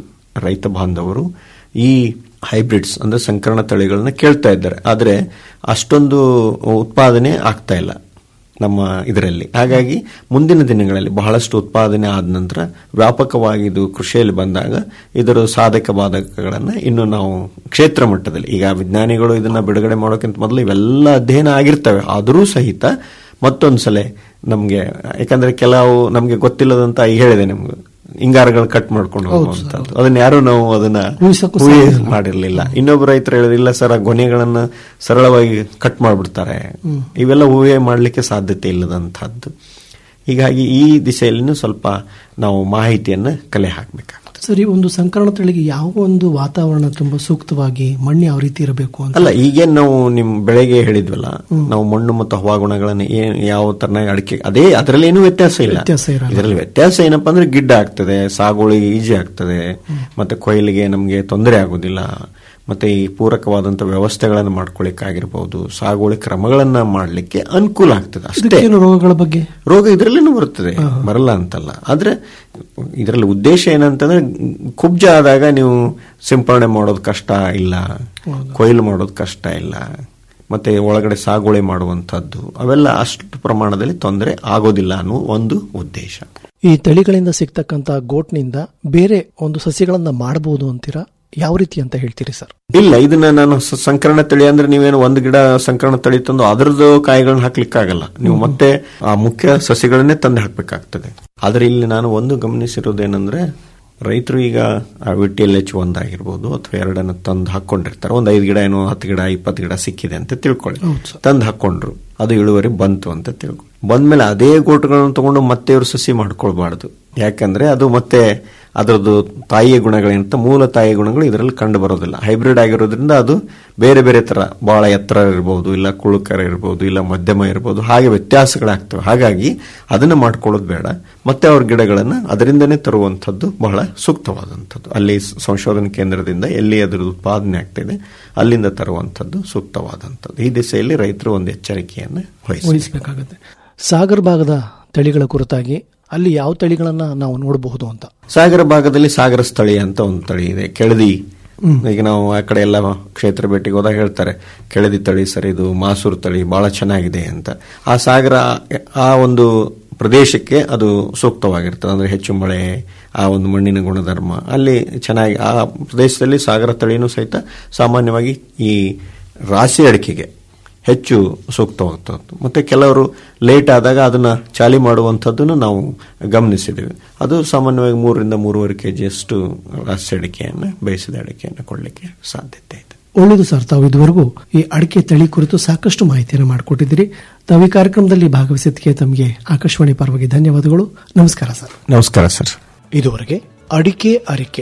ರೈತ ಬಾಂಧವರು ಈ ಹೈಬ್ರಿಡ್ಸ್ ಅಂದ್ರೆ ಸಂಕರಣ ತಳಿಗಳನ್ನ ಕೇಳ್ತಾ ಇದ್ದಾರೆ ಆದರೆ ಅಷ್ಟೊಂದು ಉತ್ಪಾದನೆ ಆಗ್ತಾ ಇಲ್ಲ ನಮ್ಮ ಇದರಲ್ಲಿ ಹಾಗಾಗಿ ಮುಂದಿನ ದಿನಗಳಲ್ಲಿ ಬಹಳಷ್ಟು ಉತ್ಪಾದನೆ ಆದ ನಂತರ ವ್ಯಾಪಕವಾಗಿ ಇದು ಕೃಷಿಯಲ್ಲಿ ಬಂದಾಗ ಇದರ ಸಾಧಕ ಬಾಧಕಗಳನ್ನು ಇನ್ನು ನಾವು ಕ್ಷೇತ್ರ ಮಟ್ಟದಲ್ಲಿ ಈಗ ವಿಜ್ಞಾನಿಗಳು ಇದನ್ನ ಬಿಡುಗಡೆ ಮಾಡೋಕ್ಕಿಂತ ಮೊದಲು ಇವೆಲ್ಲ ಅಧ್ಯಯನ ಆಗಿರ್ತವೆ ಆದರೂ ಸಹಿತ ಮತ್ತೊಂದ್ಸಲ ನಮಗೆ ಯಾಕಂದ್ರೆ ಕೆಲವು ನಮಗೆ ಗೊತ್ತಿಲ್ಲದಂತ ಈಗ ಹೇಳಿದೆ ನಿಮ್ಗೆ ಹಿಂಗಾರಗಳು ಕಟ್ ಮಾಡ್ಕೊಂಡು ಹೋಗುವಂತದ್ದು ಅದನ್ನ ಯಾರು ನಾವು ಅದನ್ನ ಊಹಿಸಕ್ಕೂ ಊಹೆ ಸಾಧ್ಯ ಇಲ್ಲ. ಮಾಡಿರ್ಲಿಲ್ಲ ಇನ್ನೊಬ್ಬ ರೈತರು ಹೇಳಿಲ್ಲ ಸರ್ ಆ ಗೊನೆಗಳನ್ನ ಸರಳವಾಗಿ ಕಟ್ ಮಾಡ್ಬಿಡ್ತಾರೆ ಇವೆಲ್ಲ ಊಹೆ ಮಾಡಲಿಕ್ಕೆ ಸಾಧ್ಯತೆ ಇಲ್ಲದಂತಹದ್ದು ಹೀಗಾಗಿ ಈ ದಿಸೆಯಲ್ಲಿನೂ ಸ್ವಲ್ಪ ನಾವು ಮಾಹಿತಿಯನ್ನ ಕಲೆ ಹಾಕಬೇಕಾಗ್ತದೆ ಸರಿ ಒಂದು ಸಂಕರಣ ತಳಿಗೆ ಯಾವ ಒಂದು ವಾತಾವರಣ ತುಂಬಾ ಸೂಕ್ತವಾಗಿ ಮಣ್ಣು ಯಾವ ರೀತಿ ಇರಬೇಕು ಅಂತ ಅಲ್ಲ ಈಗೇನ್ ನಾವು ನಿಮ್ ಬೆಳೆಗೆ ಹೇಳಿದ್ವಲ್ಲ ನಾವು ಮಣ್ಣು ಮತ್ತು ಹವಾಗುಣಗಳನ್ನ ಏನ್ ಯಾವ ತರನಾಗಿ ಅಡಿಕೆ ಅದೇ ಅದರಲ್ಲಿ ಏನು ವ್ಯತ್ಯಾಸ ಇಲ್ಲ ವ್ಯತ್ಯಾಸ ಇರಲ್ಲ. ಇದರಲ್ಲಿ ವ್ಯತ್ಯಾಸ ಏನಪ್ಪಾ ಅಂದ್ರೆ ಗಿಡ್ಡ ಆಗ್ತದೆ ಸಾಗುವಳಿ ಈಜಿ ಆಗ್ತದೆ ಮತ್ತೆ ಕೊಯ್ಲಿಗೆ ನಮಗೆ ತೊಂದರೆ ಆಗುದಿಲ್ಲ ಮತ್ತೆ ಈ ಪೂರಕವಾದಂತ ವ್ಯವಸ್ಥೆಗಳನ್ನು ಮಾಡ್ಕೊಳ್ಳಿಕ್ಕಾಗಿರ್ಬಹುದು ಸಾಗುವಳಿ ಕ್ರಮಗಳನ್ನ ಮಾಡ್ಲಿಕ್ಕೆ ಅನುಕೂಲ ಆಗ್ತದೆ ಅಷ್ಟೇ ಇದಕ್ಕೇನು ರೋಗಗಳ ಬಗ್ಗೆ ರೋಗ ಇದರಲ್ಲಿನೂ ಬರುತ್ತದೆ ಬರಲ್ಲ ಅಂತಲ್ಲ ಆದ್ರೆ ಇದರಲ್ಲಿ ಉದ್ದೇಶ ಏನಂತಂದ್ರೆ ಕುಬ್ಜ ಆದಾಗ ನೀವು ಸಿಂಪರಣೆ ಮಾಡೋದು ಕಷ್ಟ ಇಲ್ಲ ಕೊಯ್ಲು ಮಾಡೋದು ಕಷ್ಟ ಇಲ್ಲ ಮತ್ತೆ ಒಳಗಡೆ ಸಾಗುವಳಿ ಮಾಡುವಂತದ್ದು ಅವೆಲ್ಲ ಅಷ್ಟು ಪ್ರಮಾಣದಲ್ಲಿ ತೊಂದರೆ ಆಗೋದಿಲ್ಲ ಅನ್ನೋ ಒಂದು ಉದ್ದೇಶ ಈ ತಳಿಗಳಿಂದ ಸಿಗ್ತಕ್ಕಂತ ಗೋಟ್ನಿಂದ ಬೇರೆ ಒಂದು ಸಸ್ಯಗಳನ್ನ ಮಾಡಬಹುದು ಅಂತೀರಾ ಯಾವ ರೀತಿ ಅಂತ ಹೇಳ್ತೀರಿ ಸರ್ ಇಲ್ಲ ಇದನ್ನ ನಾನು ಸ- ಸಂಕರಣ ತಳಿ ಅಂದ್ರೆ ನೀವೇನು ಒಂದು ಗಿಡ ಸಂಕರಣ ತಳಿ ತಂದು ಅದರದ್ದು ಕಾಯಿಗಳನ್ನ ಹಾಕ್ಲಿಕ್ಕಾಗಲ್ಲ ನೀವು ಮತ್ತೆ ಆ ಮುಖ್ಯ ಸಸಿಗಳನ್ನೇ ತಂದು ಹಾಕ್ಬೇಕಾಗ್ತದೆ ಆದ್ರೆ ಇಲ್ಲಿ ನಾನು ಒಂದು ಗಮನಿಸಿರೋದೇನೆಂದ್ರೆ ರೈತರು ಈಗ ವಿಟಿಎಲ್ ಎಚ್ ಒಂದಾಗಿರ್ಬೋದು ಅಥವಾ ಎರಡನ್ನ ತಂದು ಹಾಕೊಂಡಿರ್ತಾರೆ ಒಂದು ಐದು ಗಿಡ ಏನೋ ಹತ್ತು ಗಿಡ ಇಪ್ಪತ್ತು ಗಿಡ ಸಿಕ್ಕಿದೆ ಅಂತ ತಿಳ್ಕೊಳ್ಳಿ ತಂದು ಹಾಕೊಂಡ್ರು ಅದು ಇಳುವರಿ ಬಂತು ಅಂತ ತಿಳ್ಕೊಳ್ಳಿ ಬಂದ್ಮೇಲೆ ಅದೇ ಗೋಟುಗಳನ್ನು ತಗೊಂಡು ಮತ್ತೆ ಇವರು ಸಸಿ ಮಾಡ್ಕೊಳ್ಬಾರ್ದು ಯಾಕಂದ್ರೆ ಅದು ಮತ್ತೆ ಅದರದ್ದು ತಾಯಿಯ ಗುಣಗಳೇನಂತ ಮೂಲ ತಾಯಿಯ ಗುಣಗಳು ಇದರಲ್ಲಿ ಕಂಡು ಬರೋದಿಲ್ಲ ಹೈಬ್ರಿಡ್ ಆಗಿರೋದ್ರಿಂದ ಅದು ಬೇರೆ ಬೇರೆ ತರ ಬಹಳ ಎತ್ತರ ಇರಬಹುದು ಇಲ್ಲ ಕುಳುಕರ ಇರಬಹುದು ಇಲ್ಲ ಮಧ್ಯಮ ಇರಬಹುದು ಹಾಗೆ ವ್ಯತ್ಯಾಸಗಳಾಗ್ತವೆ ಹಾಗಾಗಿ ಅದನ್ನ ಮಾಡ್ಕೊಳ್ಳೋದು ಬೇಡ ಮತ್ತೆ ಅವ್ರ ಗಿಡಗಳನ್ನ ಅದರಿಂದನೇ ತರುವಂತದ್ದು ಬಹಳ ಸೂಕ್ತವಾದಂಥದ್ದು ಅಲ್ಲಿ ಸ- ಸಂಶೋಧನಾ ಕೇಂದ್ರದಿಂದ ಎಲ್ಲಿ ಅದರ ಉತ್ಪಾದನೆ ಆಗ್ತಿದೆ ಅಲ್ಲಿಂದ ತರುವಂತದ್ದು ಸೂಕ್ತವಾದಂಥದ್ದು ಈ ದಿಸೆಯಲ್ಲಿ ರೈತರು ಒಂದು ಎಚ್ಚರಿಕೆಯನ್ನು ವಹಿಸಬೇಕು ವಹಿಸಬೇಕಾಗತ್ತೆ ಸಾಗರ್ ಭಾಗದ ತಳಿಗಳ ಕುರಿತಾಗಿ ಅಲ್ಲಿ ಯಾವ ತಳಿಗಳನ್ನ ನಾವು ನೋಡಬಹುದು ಅಂತ ಸಾಗರ ಭಾಗದಲ್ಲಿ ಸಾಗರ ಸ್ಥಳೀಯ ಅಂತ ಒಂದು ತಳಿ ಇದೆ ಕೆಳದಿ ಈಗ ನಾವು ಆ ಕಡೆ ಎಲ್ಲ ಕ್ಷೇತ್ರ ಭೇಟಿಗೆ ಹೋದಾಗ ಹೇಳ್ತಾರೆ ಕೆಳದಿ ತಳಿ ಸರ್ ಇದು ಮಾಸೂರು ತಳಿ ಬಹಳ ಚೆನ್ನಾಗಿದೆ ಅಂತ ಆ ಸಾಗರ ಆ ಒಂದು ಪ್ರದೇಶಕ್ಕೆ ಅದು ಸೂಕ್ತವಾಗಿರ್ತದೆ ಅಂದ್ರೆ ಹೆಚ್ಚು ಮಳೆ ಆ ಒಂದು ಮಣ್ಣಿನ ಗುಣಧರ್ಮ ಅಲ್ಲಿ ಚೆನ್ನಾಗಿ ಆ ಪ್ರದೇಶದಲ್ಲಿ ಸಾಗರ ತಳಿನೂ ಸಹಿತ ಸಾಮಾನ್ಯವಾಗಿ ಈ ರಾಶಿ ಅಡಿಕೆಗೆ ಹೆಚ್ಚು ಸೂಕ್ತವಾಗ್ತದ್ದು ಮತ್ತೆ ಕೆಲವರು ಲೇಟ್ ಆದಾಗ ಅದನ್ನ ಚಾಲಿ ಮಾಡುವಂಥದ್ದನ್ನು ನಾವು ಗಮನಿಸಿದ್ದೇವೆ ಅದು ಸಾಮಾನ್ಯವಾಗಿ ಮೂರರಿಂದ ಮೂರುವರೆ ಕೆ ಜಿಯಷ್ಟು ರಾಸಿ ಅಡಿಕೆಯನ್ನು ಬೇಯಿಸಿದ ಅಡಿಕೆಯನ್ನು ಕೊಡಲಿಕ್ಕೆ ಸಾಧ್ಯತೆ ಇದೆ ಒಳ್ಳೆಯದು ಸರ್ ತಾವು ಇದುವರೆಗೂ ಈ ಅಡಿಕೆ ತಳಿ ಕುರಿತು ಸಾಕಷ್ಟು ಮಾಹಿತಿಯನ್ನು ಮಾಡಿಕೊಟ್ಟಿದ್ದೀರಿ ತಾವು ಈ ಕಾರ್ಯಕ್ರಮದಲ್ಲಿ ಭಾಗವಹಿಸಿದ್ದಕ್ಕೆ ತಮಗೆ ಆಕಾಶವಾಣಿ ಪರವಾಗಿ ಧನ್ಯವಾದಗಳು ನಮಸ್ಕಾರ ಸರ್ ನಮಸ್ಕಾರ ಸರ್ ಇದುವರೆಗೆ ಅಡಿಕೆ ಅರಿಕೆ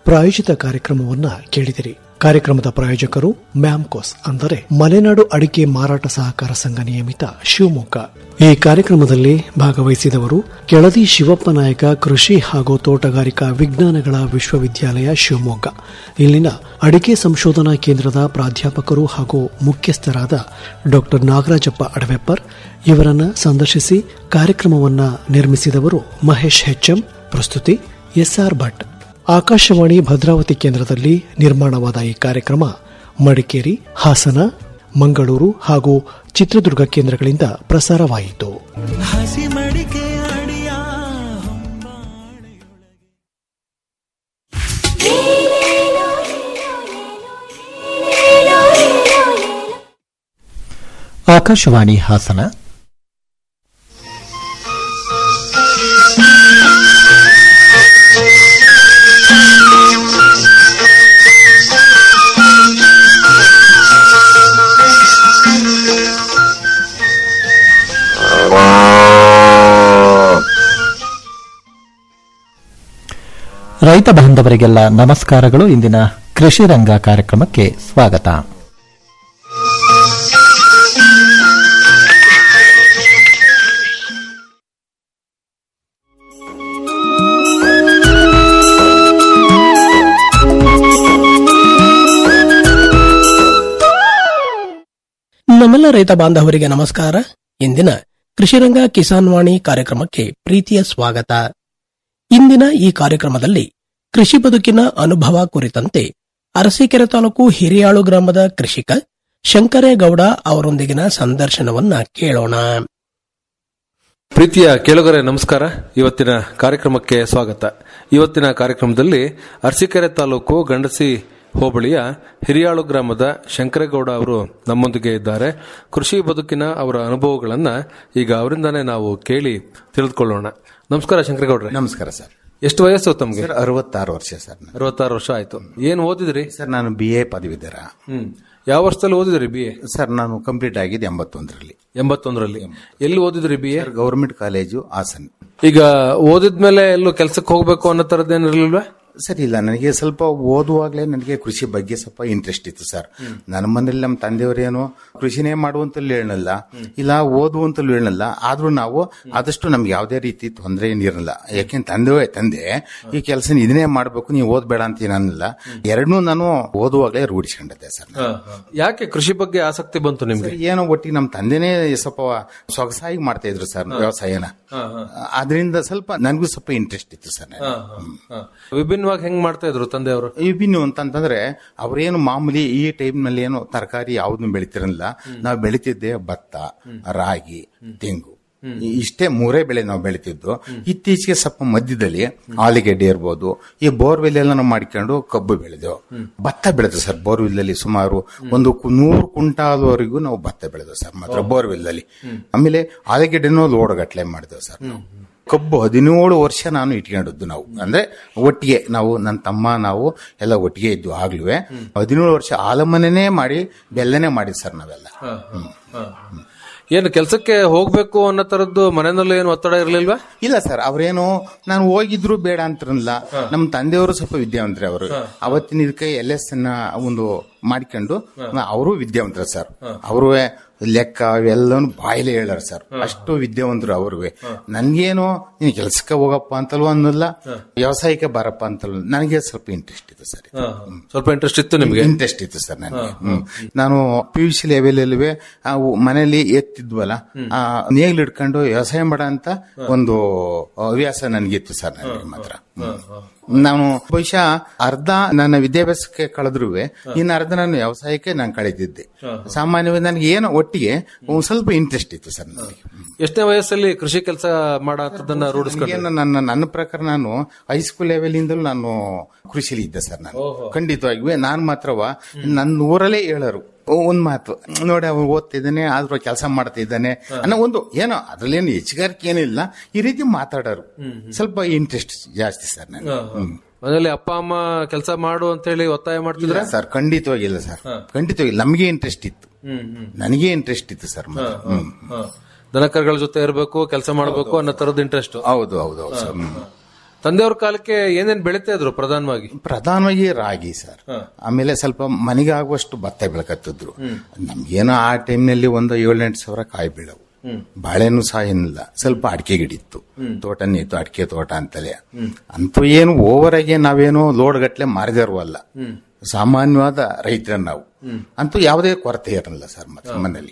ಪ್ರಾಯೋಜಿತ ಕಾರ್ಯಕ್ರಮವನ್ನ ಕೇಳಿದಿರಿ ಕಾರ್ಯಕ್ರಮದ ಪ್ರಾಯೋಜಕರು ಮ್ಯಾಮ್ಕೋಸ್ ಅಂದರೆ ಮಲೆನಾಡು ಅಡಿಕೆ ಮಾರಾಟ ಸಹಕಾರ ಸಂಘ ನಿಯಮಿತ ಶಿವಮೊಗ್ಗ ಈ ಕಾರ್ಯಕ್ರಮದಲ್ಲಿ ಭಾಗವಹಿಸಿದವರು ಕೆಳದಿ ಶಿವಪ್ಪ ನಾಯಕ ಕೃಷಿ ಹಾಗೂ ತೋಟಗಾರಿಕಾ ವಿಜ್ಞಾನಗಳ ವಿಶ್ವವಿದ್ಯಾಲಯ ಶಿವಮೊಗ್ಗ ಇಲ್ಲಿನ ಅಡಿಕೆ ಸಂಶೋಧನಾ ಕೇಂದ್ರದ ಪ್ರಾಧ್ಯಾಪಕರು ಹಾಗೂ ಮುಖ್ಯಸ್ಥರಾದ ಡಾ ನಾಗರಾಜಪ್ಪ ಅಡವೆಪ್ಪರ್ ಇವರನ್ನ ಸಂದರ್ಶಿಸಿ ಕಾರ್ಯಕ್ರಮವನ್ನ ನಿರ್ಮಿಸಿದವರು ಮಹೇಶ್ ಹೆಚ್ಎಂ ಪ್ರಸ್ತುತಿ ಎಸ್ಆರ್ ಭಟ್ ಆಕಾಶವಾಣಿ ಭದ್ರಾವತಿ ಕೇಂದ್ರದಲ್ಲಿ ನಿರ್ಮಾಣವಾದ ಈ ಕಾರ್ಯಕ್ರಮ ಮಡಿಕೇರಿ ಹಾಸನ ಮಂಗಳೂರು ಹಾಗೂ ಚಿತ್ರದುರ್ಗ ಕೇಂದ್ರಗಳಿಂದ ಪ್ರಸಾರವಾಯಿತು ಹಸಿ ಮಡಿಕೆ ಅಡಿಯ ಹೊಂಬಾಳೆಯೊಳಗೆ ಆಕಾಶವಾಣಿ ಹಾಸನ ರೈತ ಬಾಂಧವರಿಗೆಲ್ಲ ನಮಸ್ಕಾರಗಳು ಇಂದಿನ ಕೃಷಿ ರಂಗ ಕಾರ್ಯಕ್ರಮಕ್ಕೆ ಸ್ವಾಗತ ನಮ್ಮೆಲ್ಲ ರೈತ ಬಾಂಧವರಿಗೆ ನಮಸ್ಕಾರ ಇಂದಿನ ಕೃಷಿರಂಗ ಕಿಸಾನ್ ವಾಣಿ ಕಾರ್ಯಕ್ರಮಕ್ಕೆ ಪ್ರೀತಿಯ ಸ್ವಾಗತ ಇಂದಿನ ಈ ಕಾರ್ಯಕ್ರಮದಲ್ಲಿ ಕೃಷಿ ಬದುಕಿನ ಅನುಭವ ಕುರಿತಂತೆ ಅರಸೀಕೆರೆ ತಾಲೂಕು ಹಿರಿಯಾಳು ಗ್ರಾಮದ ಕೃಷಿಕ ಶಂಕರೇಗೌಡ ಅವರೊಂದಿಗಿನ ಸಂದರ್ಶನವನ್ನ ಕೇಳೋಣ ಪ್ರೀತಿಯ ಕೇಳುಗರೆ ನಮಸ್ಕಾರ ಇವತ್ತಿನ ಕಾರ್ಯಕ್ರಮಕ್ಕೆ ಸ್ವಾಗತ ಇವತ್ತಿನ ಕಾರ್ಯಕ್ರಮದಲ್ಲಿ ಅರಸೀಕೆರೆ ತಾಲೂಕು ಗಂಡಸಿ ಹೋಬಳಿಯ ಹಿರಿಯಾಳು ಗ್ರಾಮದ ಶಂಕರೇಗೌಡ ಅವರು ನಮ್ಮೊಂದಿಗೆ ಇದ್ದಾರೆ ಕೃಷಿ ಬದುಕಿನ ಅವರ ಅನುಭವಗಳನ್ನ ಈಗ ಅವರಿಂದಾನೇ ನಾವು ಕೇಳಿ ತಿಳಿದುಕೊಳ್ಳೋಣ ನಮಸ್ಕಾರ ಶಂಕರೇಗೌಡ್ರೆ ನಮಸ್ಕಾರ ಸರ್ ಎಷ್ಟು ವಯಸ್ಸು ತಮ್ಗೆ ಸರ್ ಅರವತ್ತಾರು ವರ್ಷ ಸರ್ ನಾನು. ಅರವತ್ತಾರು ವರ್ಷ ಆಯ್ತು ಏನ್ ಓದಿದ್ರಿ ಸರ್ ನಾನು ಬಿ ಎ ಪದವೀಧರ ಹ್ಮ್ ಯಾವ ವರ್ಷದಲ್ಲಿ ಓದಿದ್ರಿ ಬಿ ಎ ಸರ್ ನಾನು ಕಂಪ್ಲೀಟ್ ಆಗಿದ್ದು ಎಂಬತ್ತೊಂದರಲ್ಲಿ ಎಂಬತ್ತೊಂದರಲ್ಲಿ ಎಲ್ಲಿ ಓದಿದ್ರಿ B A sir government college Hassan ಈಗ ಓದಿದ್ಮೇಲೆ ಎಲ್ಲೂ ಕೆಲ್ಸಕ್ಕೆ ಹೋಗ್ಬೇಕು ಅನ್ನೋ ತರದ್ದೇನಿರ್ಲಿಲ್ವಾ ಸರ್ ಇಲ್ಲ ನನಗೆ ಸ್ವಲ್ಪ ಓದುವಾಗಲೇ ನನಗೆ ಕೃಷಿ ಬಗ್ಗೆ ಸ್ವಲ್ಪ ಇಂಟ್ರೆಸ್ಟ್ ಇತ್ತು ಸರ್ ನನ್ನ ಮನೇಲಿ ನಮ್ಮ ತಂದೆಯವರೇನು ಕೃಷಿನೇ ಮಾಡುವಂತಲೂ ಹೇಳಲ್ಲ ಇಲ್ಲ ಓದುವಂತಲೂ ಹೇಳಲ್ಲ ಆದ್ರೂ ನಾವು ಆದಷ್ಟು ನಮ್ಗೆ ಯಾವುದೇ ರೀತಿ ತೊಂದರೆ ಏನಿರಲ್ಲ ಯಾಕೆಂದ್ರೆ ತಂದೆ ತಂದೆ ಈ ಕೆಲಸ ಇದನ್ನೇ ಮಾಡಬೇಕು ನೀವು ಓದ್ಬೇಡ ಅಂತ ಏನಲ್ಲ ಎರಡನ್ನೂ ನಾನು ಓದುವಾಗಲೇ ರೂಢಿಸ್ಕೊಂಡಿದ್ದೆ ಸರ್ ನಾನು. ಯಾಕೆ ಕೃಷಿ ಬಗ್ಗೆ ಆಸಕ್ತಿ ಬಂತು ನಿಮ್ಗೆ ಸರ್, ಏನೋ ಒಟ್ಟಿಗೆ ನಮ್ಮ ತಂದೆನೇ ಸ್ವಲ್ಪ ಸೊಗಸಾಗಿ ಮಾಡ್ತಾ ಇದ್ರು ಸರ್ ವ್ಯವಸಾಯನ ಅದರಿಂದ ಸ್ವಲ್ಪ ನನಗೂ ಸ್ವಲ್ಪ ಇಂಟ್ರೆಸ್ಟ್ ಇತ್ತು ಸರ್ ನನಗೆ. ವಿಭಿನ್ನವಾಗಿ ಹೆಂಗ್ ಮಾಡ್ತಾ ಇದ್ರು ತಂದೆಯವರು ವಿಭಿನ್ನ ಅಂತಂತಂದ್ರೆ ಅವ್ರೇನು ಮಾಮೂಲಿ ಈ ಟೈಮ್ ನಲ್ಲಿ ಏನು ತರಕಾರಿ ಯಾವ್ದು ಬೆಳಿತಿರಲಿಲ್ಲ ನಾವು ಬೆಳಿತಿದ್ದೆ ಭತ್ತ ರಾಗಿ ತೆಂಗು ಈ- ಇಷ್ಟೇ ಮೂರೇ ಬೆಳೆ ನಾವು ಬೆಳಿತಿದ್ದು ಇತ್ತೀಚೆಗೆ ಸ್ವಲ್ಪ ಮಧ್ಯದಲ್ಲಿ ಆಲೂಗೆಡ್ಡೆ ಇರ್ಬೋದು ಈ ಬೋರ್ವೆಲ್ ಎಲ್ಲ ನಾವು ಮಾಡ್ಕೊಂಡು ಕಬ್ಬು ಬೆಳೆದೆವು ಭತ್ತ ಬೆಳೆದು ಸರ್ ಬೋರ್ವೆಲ್ ಅಲ್ಲಿ ಸುಮಾರು ಒಂದು ಕು- ನೂರು ಕುಂಟಾಲ್ವರೆಗೂ ನಾವು ಭತ್ತ ಬೆಳೆದೆವು ಸರ್ ಮಾತ್ರ ಬೋರ್ವೆಲ್ ಅಲ್ಲಿ ಆಮೇಲೆ ಆಲೂಗೆಡ್ಡೆನೂ ಲೋಡ್ಗಟ್ಲೆ ಮಾಡಿದೆವು ಸರ್ ನಾವು ಕಬ್ಬು ಹದಿನೇಳು ವರ್ಷ ನಾನು ಇಟ್ಕೊಂಡಿದ್ದು ನಾವು ಅಂದ್ರೆ ಒಟ್ಟಿಗೆ ನಾವು ನನ್ನ ತಮ್ಮ ನಾವು ಎಲ್ಲ ಒಟ್ಟಿಗೆ ಇದ್ದು ಆಗ್ಲೂ ಹದಿನೇಳು ವರ್ಷ ಆಲಮನೆನೇ ಮಾಡಿ ಬೆಲ್ಲನೇ ಮಾಡಿದ್ ಸರ್ ನಾವೆಲ್ಲ ಹ್ಮ್. ಏನು ಕೆಲಸಕ್ಕೆ ಹೋಗ್ಬೇಕು ಅನ್ನೋ ತರದ್ದು ಮನೆಯಲ್ಲಿ ಏನು ಒತ್ತಡ ಇರ್ಲಿಲ್ವಾ ಇಲ್ಲ ಸರ್ ಅವ್ರೇನು ನಾನು ಹೋಗಿದ್ರು ಬೇಡ ಅಂತಿರಲಿಲ್ಲ ನಮ್ಮ ತಂದೆಯವರು ಸ್ವಲ್ಪ ವಿದ್ಯಾವಂತರೇ ಅವರು ಅವತ್ತಿನ ಇದಕ್ಕೆ ಎಲ್ ಎಸ್ ಒಂದು ಮಾಡ್ಕೊಂಡು ಅವರು ವಿದ್ಯಾವಂತರ ಸರ್ ಅವರು ಲೆಕ್ಕ ಅವೆಲ್ಲನೂ ಬಾಯಿಲೆ ಹೇಳಾರ ಸರ್ ಅಷ್ಟು ವಿದ್ಯಾವಂತರು ಅವ್ರಿಗೆ ನನ್ಗೇನು ನೀನ್ ಕೆಲ್ಸಕ್ಕೆ ಹೋಗಪ್ಪ ಅಂತಲೂ ಅನ್ನಲ್ಲ ವ್ಯವಸಾಯಕ್ಕೆ ಬರಪ್ಪ ಅಂತಲೂ ನನಗೆ ಸ್ವಲ್ಪ ಇಂಟ್ರೆಸ್ಟ್ ಇತ್ತು ಸರ್ ಇದು. ಸ್ವಲ್ಪ ಇಂಟ್ರೆಸ್ಟ್ ಇತ್ತು ನಿಮ್ಗೆ ಇಂಟ್ರೆಸ್ಟ್ ಇತ್ತು ಸರ್ ನನಗೆ ಹ್ಮ್. ನಾನು ಪಿ ಯು ಸಿ ಲೆವೆಲ್ ಅಲ್ಲಿ ಮನೇಲಿ ಎತ್ತಿದ್ವಲ್ಲ ಆ, ನೇಗ್ಲು ಹಿಡ್ಕೊಂಡು ವ್ಯವಸಾಯ ಮಾಡೋ ಅಂತ ಒಂದು ಹವ್ಯಾಸ ನನಗಿತ್ತು ಸರ್ ನನಗೆ ಮಾತ್ರ ಹ್ಮ್. ನಾನು ಬಹುಶಃ ಅರ್ಧ ನನ್ನ ವಿದ್ಯಾಭ್ಯಾಸಕ್ಕೆ ಕಳೆದ್ರು ಇನ್ನು ಅರ್ಧ ನಾನು ವ್ಯವಸಾಯಕ್ಕೆ ನಾನು ಕಳೆದಿದ್ದೆ ಸಾಮಾನ್ಯವಾಗಿ ನನಗೆ ಏನೋ ಒಟ್ಟಿಗೆ ಒಂದ್ ಸ್ವಲ್ಪ ಇಂಟ್ರೆಸ್ಟ್ ಇತ್ತು ಸರ್ ನನಗೆ ಎಷ್ಟನೇ ವಯಸ್ಸಲ್ಲಿ ಕೃಷಿ ಕೆಲಸ ಮಾಡತ್ತದನ್ನ ರೂಢಿಸ್ಕೊಂಡ್ರಿ ನನಗೇನು ನನ್ನ ನನ್ನ ಪ್ರಕಾರ ನಾನು ಹೈಸ್ಕೂಲ್ ಲೆವೆಲ್ ಇಂದಲೂ ನಾನು ಕೃಷಿಲಿ ಇದ್ದೆ ಸರ್ ನಾನು ಖಂಡಿತವಾಗಿಯೂ ನಾನು ಮಾತ್ರವ ನನ್ನ ಊರಲ್ಲೇ ಹೇಳರು ಒಂದ್ ಮಾತು ನೋಡಿ ಅವ್ರು ಓದ್ತಿದ್ದಾನೆ ಆದ್ರೂ ಕೆಲಸ ಮಾಡ್ತಾ ಇದ್ದಾನೆ ಅನ್ನೋ ಒಂದು ಏನೋ ಅದ್ರಲ್ಲೇನು ಹೆಚ್ಚುಗಾರಿಕೆ ಏನಿಲ್ಲ ಈ ರೀತಿ ಮಾತಾಡೋರು ಸ್ವಲ್ಪ ಇಂಟ್ರೆಸ್ಟ್ ಜಾಸ್ತಿ ಸರ್ ನನಗೆ ಹ್ಮ್. ಮನೇಲಿ ಅಪ್ಪ ಅಮ್ಮ ಕೆಲಸ ಮಾಡು ಅಂತ ಹೇಳಿ ಒತ್ತಾಯ ಮಾಡ್ತಿದ್ರ ಇಲ್ಲ ಸರ್ ಖಂಡಿತವಾಗಿಲ್ಲ ಸರ್ ಖಂಡಿತವಾಗಿಲ್ಲ ನಮಗೆ ಇಂಟ್ರೆಸ್ಟ್ ಇತ್ತು ನನಗೆ ಇಂಟ್ರೆಸ್ಟ್ ಇತ್ತು ಸರ್ ಮತ್ತೆ. ಹ್ಮ್ ದನಕರ್ಗಳ ಜೊತೆ ಇರಬೇಕು ಕೆಲಸ ಮಾಡಬೇಕು ಅನ್ನೋ ತರದ ಇಂಟ್ರೆಸ್ಟ್ ಹೌದು ಹೌದು ಹೌದು ಸರ್ ಹ್ಮ್. ತಂದೆಯವ್ರ ಕಾಲಕ್ಕೆ ಏನೇನ್ ಬೆಳಿತಾ ಇದ್ರು ಪ್ರಧಾನವಾಗಿ ಪ್ರಧಾನವಾಗಿ ರಾಗಿ ಸರ್ ಆಮೇಲೆ ಸ್ವಲ್ಪ ಮನೆಗೆ ಆಗುವಷ್ಟು ಭತ್ತ ಬೆಳಕತ್ತಿದ್ರು ನಮ್ಗೇನೋ ಆ ಟೈಮ್ನಲ್ಲಿ ಒಂದು ಏಳೆಂಟು ಸಾವಿರ ಕಾಯಿ ಬೀಳವು ಬಾಳೆನೂ ಸಹ ಏನಿಲ್ಲ ಸ್ವಲ್ಪ ಅಡಿಕೆ ಗಿಡಿತ್ತು ತೋಟ ನೀತು ಅಡಿಕೆ ತೋಟ ಅಂತಲೇ ಅಂತೂ ಏನು ಓವರ್ ಆಗಿ ನಾವೇನು ಲೋಡ್ ಗಟ್ಲೆ ಮಾರಿದವಲ್ಲ ಸಾಮಾನ್ಯವಾದ ರೈತರ ನಾವು ಅಂತೂ ಯಾವುದೇ ಕೊರತೆ ಇರಲಿಲ್ಲ ಸರ್ ಮತ್ತೆ ಮನೇಲಿ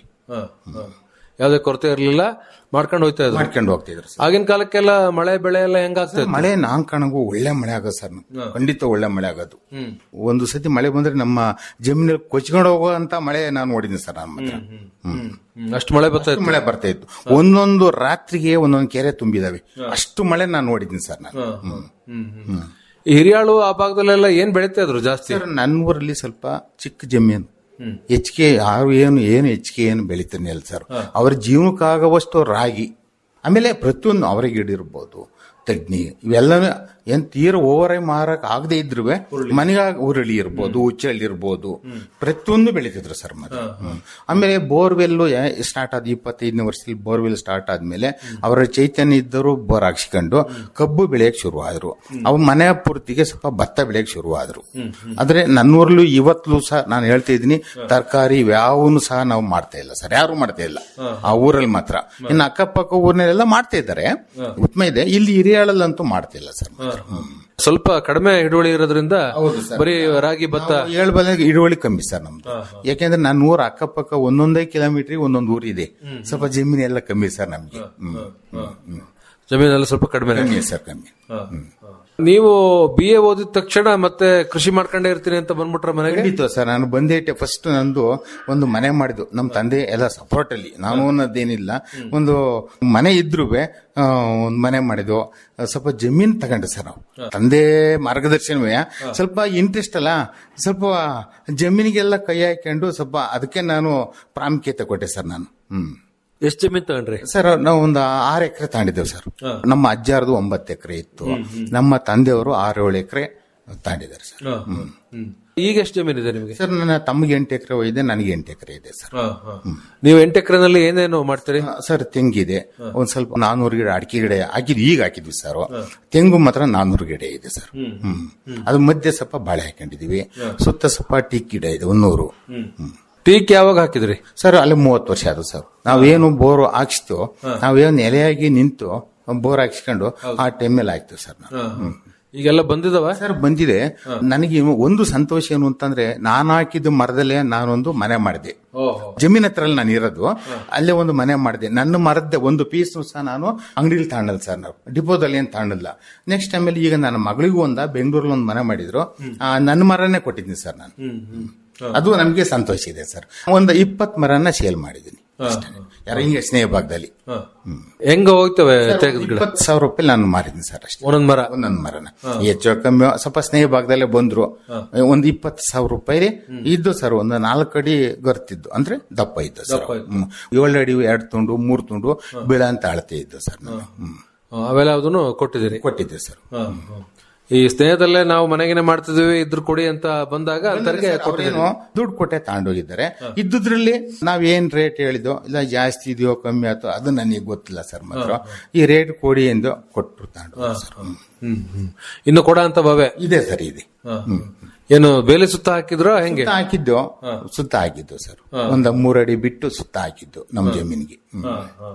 ಯಾವ್ದೇ ಕೊರತೆ ಇರ್ಲಿಲ್ಲ ಮಾಡ್ಕೊಂಡು ಹೋಯ್ತಾ ಇದ್ರು ಮಾಡ್ಕೊಂಡು ಹೋಗ್ತಿದ್ರು ಸರ್ ಆಗಿನ ಕಾಲಕ್ಕೆಲ್ಲ ಮಳೆ ಬೆಳೆ ಎಲ್ಲ ಹೆಂಗಾಗ್ತಾ ಇತ್ತು? ಮಳೆ ನಾನ್ ಕಾಣಂಗು ಒಳ್ಳೆ ಮಳೆ ಆಗೋದು ಸರ್ ಖಂಡಿತ ಒಳ್ಳೆ ಮಳೆ ಆಗೋದು ಒಂದು ಸತಿ ಮಳೆ ಬಂದ್ರೆ ನಮ್ಮ ಜಮೀನಲ್ಲಿ ಕೊಚ್ಕೊಂಡು ಹೋಗುವಂತ ಮಳೆ ನಾನು ನೋಡಿದ್ದೀನಿ ಸರ್ ನಮ್ಮ ಹತ್ರ ಹ್ಮ್. ಹ್ಮ್, ಅಷ್ಟು ಮಳೆ ಬರ್ತಾ ಅಷ್ಟು ಇತ್ತು ಮಳೆ ಬರ್ತಾ ಇತ್ತು ಒಂದೊಂದು ರಾತ್ರಿಗೆ ಒಂದೊಂದು ಕೆರೆ ತುಂಬಿದಾವೆ ಅಷ್ಟು ಮಳೆ ನಾನು ನೋಡಿದ್ದೀನಿ ಸರ್ ನಾನು ಹ್ಮ್. ಈ ಹಿರಿಯಾಳು ಆ ಭಾಗದಲ್ಲೆಲ್ಲ ಏನ್ ಬೆಳಿತಾ ಇದ್ರು ಜಾಸ್ತಿ ಸರ್ ನನ್ನ ಊರಲ್ಲಿ ಸ್ವಲ್ಪ ಚಿಕ್ಕ ಜಮೀನು ಹೆಚ್ಚಿಗೆ ಯಾರು ಏನು ಏನು ಹೆಚ್ಚಿಗೆ ಏನು ಬೆಳಿತಾನೆ ಇಲ್ಲ ಸರ್ ಅವ್ರ ಜೀವನಕ್ಕಾಗುವಷ್ಟು ರಾಗಿ ಆಮೇಲೆ ಪ್ರತಿಯೊಂದು ಅವರಿಗೆ ಗಿಡಿರ್ಬೋದು ತಡ್ನಿ ಇವೆಲ್ಲನೂ ಏನ್ ತೀರ ಓವರ್ ಆಗಿ ಮಾರಕ್ ಆಗದೆ ಇದ್ರು ಮನೆಗಾಗ ಉರುಳಿ ಇರ್ಬೋದು ಉಚ್ಚಳ್ಳಿ ಇರ್ಬೋದು ಪ್ರತಿಯೊಂದು ಬೆಳಿತಿದ್ರು ಸರ್ ಮತ್ತೆ ಹ್ಮ್. ಆಮೇಲೆ ಬೋರ್ವೆಲ್ ಸ್ಟಾರ್ಟ್ ಆದ ಇಪ್ಪತ್ತೈದನೇ ವರ್ಷದಲ್ಲಿ ಬೋರ್ವೆಲ್ ಸ್ಟಾರ್ಟ್ ಆದ್ಮೇಲೆ ಅವರ ಚೈತನ್ಯ ಇದ್ದರು ಬೋರ್ ಹಾಕ್ಸ್ಕೊಂಡು ಕಬ್ಬು ಬೆಳೆಯಕ್ ಶುರು ಆದ್ರು ಅವು ಮನೆ ಪೂರ್ತಿಗೆ ಸ್ವಲ್ಪ ಭತ್ತ ಬೆಳೆಯಕ್ ಶುರು ಆದ್ರು ಆದ್ರೆ ನನ್ನೂರ್ಲು ಇವತ್ತು ಸಹ ನಾನು ಹೇಳ್ತಾ ಇದ್ದೀನಿ ತರಕಾರಿ ಯಾವನು ಸಹ ನಾವು ಮಾಡ್ತಾ ಇಲ್ಲ ಸರ್ ಯಾರು ಮಾಡ್ತಾ ಇಲ್ಲ ಆ ಊರಲ್ಲಿ ಮಾತ್ರ ಇನ್ನು ಅಕ್ಕಪಕ್ಕ ಊರಿನಲ್ಲೆಲ್ಲ ಮಾಡ್ತಾ ಇದ್ದಾರೆ ಉತ್ತಮ ಇದೆ ಇಲ್ಲಿ ಹಿರಿಯಾಳಲ್ಲಂತೂ ಮಾಡ್ತಿಲ್ಲ ಸರ್ ಮಾತ್ರ. ಹ್ಮ್. ಸ್ವಲ್ಪ ಕಡಿಮೆ ಹಿಡುವಳಿ ಇರೋದ್ರಿಂದ ಬರೀ ರಾಗಿ ಭತ್ತ ನಾವು ಏಳು ಬಲ ಇಳುವಳಿ ಕಮ್ಮಿ ಸರ್ ನಮ್ದು ಯಾಕೆಂದ್ರೆ ನನ್ನ ಊರ ಅಕ್ಕಪಕ್ಕ ಒಂದೊಂದೇ ಕಿಲೋಮೀಟರ್ ಒಂದೊಂದು ಊರು ಇದೆ ಸ್ವಲ್ಪ ಜಮೀನು ಎಲ್ಲ ಕಮ್ಮಿ ಸರ್ ನಮ್ಗೆ ಹ್ಮ್. ಹ್ಮ್. ಹ್ಮ್. ಜಮೀನೆಲ್ಲ ಸ್ವಲ್ಪ ಕಡಿಮೆ ಕಮ್ಮಿ ಸರ್ ಕಮ್ಮಿ ಹ್ಮ್. ನೀವು ಬಿ ಎ ಓದಿದ ತಕ್ಷಣ ಮತ್ತೆ ಕೃಷಿ ಮಾಡ್ಕೊಂಡೇ ಇರ್ತೀನಿ ಅಂತ ಬಂದ್ಬಿಟ್ರ ಮನೆಗೆ ಖಂಡಿತ ಸರ್ ನಾನು ಬಂದೇಟೆ ಫಸ್ಟ್ ನಂದು ಒಂದು ಮನೆ ಮಾಡಿದ್ದು ನಮ್ಮ ತಂದೆ ಎಲ್ಲ ಸಪೋರ್ಟ್ ಅಲ್ಲಿ ನಾನು ಅನ್ನೋದೇನಿಲ್ಲ ಒಂದು ಮನೆ ಇದ್ರು ಒಂದು ಮನೆ ಮಾಡಿದ್ವು ಸ್ವಲ್ಪ ಜಮೀನ್ ತಗೊಂಡೆ ಸರ್ ನಾವು ತಂದೆ ಮಾರ್ಗದರ್ಶನವೇ ಸ್ವಲ್ಪ ಇಂಟ್ರೆಸ್ಟ್ ಅಲ್ಲ ಸ್ವಲ್ಪ ಜಮೀನಿಗೆಲ್ಲ ಕೈ ಹಾಕೊಂಡು ಸ್ವಲ್ಪ ಅದಕ್ಕೆ ನಾನು ಪ್ರಾಮುಖ್ಯತೆ ಕೊಟ್ಟೆ ಸರ್ ನಾನು ಹ್ಮ್ ಎಷ್ಟು ಜಮೀನ್ ತಗೊಂಡ್ರಿ ಸರ್ ನಾವು ಒಂದು ಆರು ಎಕರೆ ತಗೊಂಡಿದ್ದೇವೆ ಸರ್ ನಮ್ಮ ಅಜ್ಜಾರದು ಒಂಬತ್ತು ಎಕರೆ ಇತ್ತು ನಮ್ಮ ತಂದೆಯವರು ಆರು ಏಳು ಎಕರೆ ತಗೊಂಡಿದ್ದಾರೆ ಸರ್ ಹ್ಮ್. ಈಗ ಎಷ್ಟು ಜಮೀನ್ ಇದೆ ನಿಮಗೆ ಸರ್ ನನ್ನ ತಮ್ಮಗೆ ಎಂಟು ಎಕರೆ ಇದೆ ನನಗೆ ಎಂಟು ಎಕರೆ ಇದೆ ಸರ್ ನೀವು ಎಂಟು ಎಕರೆನಲ್ಲಿ ಏನೇನು ಮಾಡ್ತೀರಿ ಸರ್ ತೆಂಗಿದೆ ಒಂದ್ ಸ್ವಲ್ಪ ನಾನೂರು ಗಿಡ ಅಡಿಕೆ ಗಿಡ ಹಾಕಿದ್ವಿ ಈಗ ಹಾಕಿದ್ವಿ ಸರ್ ತೆಂಗು ಮಾತ್ರ ನಾನೂರು ಗಿಡ ಇದೆ ಸರ್ ಹ್ಮ್ ಅದ್ರ ಮಧ್ಯೆ ಸ್ವಲ್ಪ ಬಾಳೆ ಹಾಕೊಂಡಿದೀವಿ ಸುತ್ತ ಸ್ವಲ್ಪ ಟೀಕ್ ಗಿಡ ಇದೆ ಒಂದೂರು ಹ್ಮ್ ಟೀಕ್ ಯಾವಾಗ ಹಾಕಿದ್ರಿ ಸರ್ ಅಲ್ಲಿ ಮೂವತ್ತು ವರ್ಷ ಅದು ಸರ್ ನಾವೇನು ಬೋರ್ ಹಾಕ್ಸ್ತು ನಾವೇನು ಎಲೆಯಾಗಿ ನಿಂತು ಬೋರ್ ಹಾಕ್ಸ್ಕೊಂಡು ಆ ಟೈಮಲ್ಲಿ ಆಯ್ತು ಸರ್ ನಾವು ಹ್ಮ್. ಈಗೆಲ್ಲ ಬಂದಿದಾವ ಸರ್ ಬಂದಿದೆ ನನಗೆ ಒಂದು ಸಂತೋಷ ಏನು ಅಂತಂದ್ರೆ ನಾನು ಹಾಕಿದ ಮರದಲ್ಲೇ ನಾನೊಂದು ಮನೆ ಮಾಡಿದೆ ಜಮೀನ್ ಹತ್ರ ನಾನು ಇರೋದು ಅಲ್ಲೇ ಒಂದು ಮನೆ ಮಾಡಿದೆ ನನ್ನ ಮರದ ಒಂದು ಪೀಸ್ ಸಹ ನಾನು ಅಂಗಡಿಲಿ ತಾಣಲ್ಲ ಸರ್ ನಾವು ಡಿಪೋದಲ್ಲಿ ಏನ್ ತಾಣಲ್ಲ ನೆಕ್ಸ್ಟ್ ಆಮೇಲೆ ಈಗ ನನ್ನ ಮಗಳಿಗೂ ಒಂದ ಬೆಂಗಳೂರಲ್ಲಿ ಒಂದು ಮನೆ ಮಾಡಿದ್ರು ಆ, ನನ್ನ ಮರನೇ ಕೊಟ್ಟಿದ್ದೀನಿ ಸರ್ ನಾನು ಅದು ನಮಗೆ ಸಂತೋಷ ಇದೆ ಸರ್ ಒಂದು ಇಪ್ಪತ್ ಮರನ ಸೇಲ್ ಮಾಡಿದ್ದೀನಿ ಅಷ್ಟೇ. ಯಾರ ಹಿಂಗೆ ಸ್ನೇಹ ಭಾಗದಲ್ಲಿ ಹೆಂಗ ಹೋಗ್ತವೆ ತೆಗೆದ ಗಿಡ ಇಪ್ಪತ್ತು ಸಾವಿರ ರೂಪಾಯಿ ನಾನು ಮಾರಿದ್ದೀನಿ ಸರ್ ಅಷ್ಟೇ ಒಂದೊಂದ್ ಮರ ಒಂದೊಂದು ಮರನ ಹೆಚ್ಚು ಕಮ್ಮಿ ಸ್ವಲ್ಪ ಸ್ನೇಹ ಭಾಗದಲ್ಲೇ ಬಂದ್ರು ಒಂದ್ ಇಪ್ಪತ್ತು ಸಾವಿರ ರೂಪಾಯಿ ಇದ್ದು ಸರ್ ಒಂದು ನಾಲ್ಕು ಅಡಿ ಗರ್ತಿದ್ದು ಅಂದ್ರೆ ದಪ್ಪ ಇದ್ದು ಸರ್ ಹ್ಮ್. ಏಳು ಅಡಿ ಎರಡು ತುಂಡು ಮೂರು ತುಂಡು ಬೀಳ ಅಂತ ಅಳತೆ ಇದ್ದು ಸರ್ ನಾನು ಹ್ಮ್. ಅವೆಲ್ಲ ಯಾವ್ದನ್ನು ಕೊಟ್ಟಿದ್ದೀರಿ ಕೊಟ್ಟಿದ್ದೆ ಸರ್ ಈ ಸ್ನೇಹದಲ್ಲೇ ನಾವು ಮನೆಗೇನೆ ಮಾಡ್ತಿದೀವಿ ಇದ್ರ ಕೊಡಿ ಅಂತ ಬಂದಾಗ ಅಂತರ್ಗೆ ಕೊಟ್ಟಿದ್ದೀರಿ ಅವ್ರೇನು ದುಡ್ಡು ಕೊಟ್ಟೆ ತಗೊಂಡೋಗಿದ್ದಾರೆ ಇದ್ದುದ್ರಲ್ಲಿ ನಾವ್ ಏನ್ ರೇಟ್ ಹೇಳಿದೋ ಇಲ್ಲ ಜಾಸ್ತಿ ಇದೆಯೋ ಕಮ್ಮಿ ಆಯ್ತೋ ಅದು ನನಗೆ ಗೊತ್ತಿಲ್ಲ ಸರ್ ಮಾತ್ರ ಈ ರೇಟ್ ಕೊಡಿ ಎಂದು ಕೊಟ್ಟರು ತಗೊಂಡು ಸರ್ ಹ್ಮ್. ಹ್ಮ್ ಹ್ಮ್ ಇನ್ನು ಕೊಡ ಅಂತ ಬಾವೆ ಇದೆ ಸರ್ ಇದೆ ಹ್ಮ್. ಏನು ಬೇಲಿ ಸುತ್ತ ಹಾಕಿದ್ರ ಹೆಂಗೆ ಸುತ್ತ ಹಾಕಿದ್ದು ಸುತ್ತ ಹಾಕಿದ್ದು ಸರ್ ಒಂದ್ ಮೂರಡಿ ಬಿಟ್ಟು ಸುತ್ತ ಹಾಕಿದ್ದು ನಮ್ಮ ಜಮೀನಿಗೆ ಹ್ಮ್.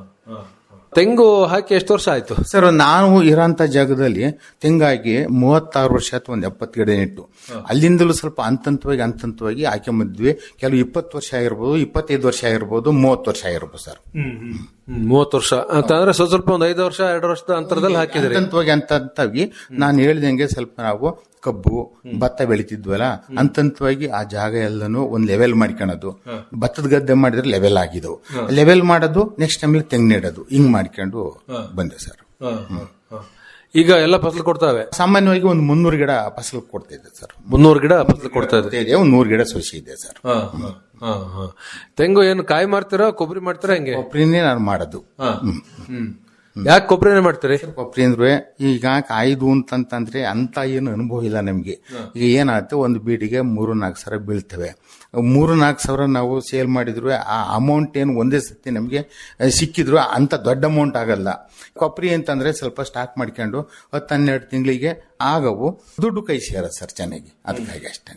ತೆಂಗು ಹಾಕಿ ಎಷ್ಟು ವರ್ಷ ಆಯ್ತು ಸರ್ ನಾವು ಇರೋಂತ ಜಾಗದಲ್ಲಿ ತೆಂಗಾಗಿ ಮೂವತ್ತಾರು ವರ್ಷ ಅಥವಾ ಒಂದು ಎಪ್ಪತ್ತು ಗಿಡ ನೆಟ್ಟು ಅಲ್ಲಿಂದಲೂ ಸ್ವಲ್ಪ ಹಂತಂತವಾಗಿ ಹಂತಂತವಾಗಿ ಆಕೆ ಮದ್ವಿ ಕೆಲವು ಇಪ್ಪತ್ತು ವರ್ಷ ಆಗಿರ್ಬೋದು ಇಪ್ಪತ್ತೈದು ವರ್ಷ ಆಗಿರ್ಬೋದು ಮೂವತ್ತು ವರ್ಷ ಆಗಿರ್ಬೋದು ಸರ್ ಹ್ಮ್, ಮೂವತ್ತು ವರ್ಷ ಅಂತಂದ್ರೆ ಸ್ವಲ್ಪ ಸ್ವಲ್ಪ ಒಂದು ಐದು ವರ್ಷ ಎರಡು ವರ್ಷದ ಅಂತರದಲ್ಲಿ ಹಾಕಿದಿರಿ ಹಂತಂತವಾಗಿ ಹಂತಂತವಾಗಿ ನಾನು ಹೇಳ್ದಂಗೆ ಸ್ವಲ್ಪ ನಾವು ಕಬ್ಬು ಭತ್ತ ಬೆಳಿತಿದ್ವಲ್ಲ ಹಂತಂತವಾಗಿ ಆ ಜಾಗ ಎಲ್ಲಾನು ಒಂದ್ ಲೆವೆಲ್ ಮಾಡ್ಕೊಳೋದು ಭತ್ತದ ಗದ್ದೆ ಮಾಡಿದ್ರೆ ಲೆವೆಲ್ ಆಗಿದವು ಲೆವೆಲ್ ಮಾಡೋದು ನೆಕ್ಸ್ಟ್ ಟೈಮ್ ತೆಂಗು ನೆಡೋದು ಹಿಂಗ್ ಮಾಡ್ಕೊಂಡು ಬಂದೆ ಸರ್ ಈಗ ಎಲ್ಲ ಫಸಲು ಕೊಡ್ತಾವೆ ಸಾಮಾನ್ಯವಾಗಿ ಒಂದು ಮುನ್ನೂರು ಗಿಡ ಫಸಲು ಕೊಡ್ತಾ ಇದೆ ಸರ್ ಮುನ್ನೂರು ಗಿಡ ಫಸಲು ಕೊಡ್ತಾ ಇದೆ ಇದೆ ಒಂದು ನೂರು ಗಿಡ ಸೊಸಿ ಇದೆ ಸರ್ ಹಾ, ಹಾ, ಹಾ, ಹಾ. ತೆಂಗು ಏನು ಕಾಯಿ ಮಾಡ್ತೀರಾ ಕೊಬ್ಬರಿ ಮಾಡ್ತೀರಾ ಹೆಂಗೆ ಕೊಬ್ಬರಿನೇ ನಾನು ಮಾಡೋದು ಹಾ. ಹ್ಮ್ ಯಾಕೆ ಕೊಬ್ಬರಿನೇ ಮಾಡ್ತೀರಿ ಕೊಬ್ಬರಿ ಅಂದ್ರೆ ಈಗ ಕಾಯ್ದು ಅಂತಂತಂದ್ರೆ ಅಂತ ಏನು ಅನುಭವ ಇಲ್ಲ ನಮ್ಗೆ ಈಗ ಏನಾಗುತ್ತೆ ಒಂದು ಬೀಡಿಗೆ ಮೂರು ನಾಲ್ಕು ಸಾವಿರ ಬೀಳ್ತವೆ ಮೂರು ನಾಲ್ಕು ಸಾವಿರ ನಾವು ಸೇಲ್ ಮಾಡಿದ್ರು ಆ ಅಮೌಂಟ್ ಏನು ಒಂದೇ ಸತಿ ನಮಗೆ ಸಿಕ್ಕಿದ್ರು ಅಂತ ದೊಡ್ಡ ಅಮೌಂಟ್ ಆಗಲ್ಲ ಕೊಬ್ಬರಿ ಅಂತಂದ್ರೆ ಸ್ವಲ್ಪ ಸ್ಟಾಕ್ ಮಾಡ್ಕೊಂಡು ಹತ್ತು ಹನ್ನೆರಡು ತಿಂಗಳಿಗೆ ಆಗವು ದುಡ್ಡು ಕೈ ಸೇರ ಸರ್ ಚೆನ್ನಾಗಿ ಅದಕ್ಕಾಗಿ ಅಷ್ಟೇ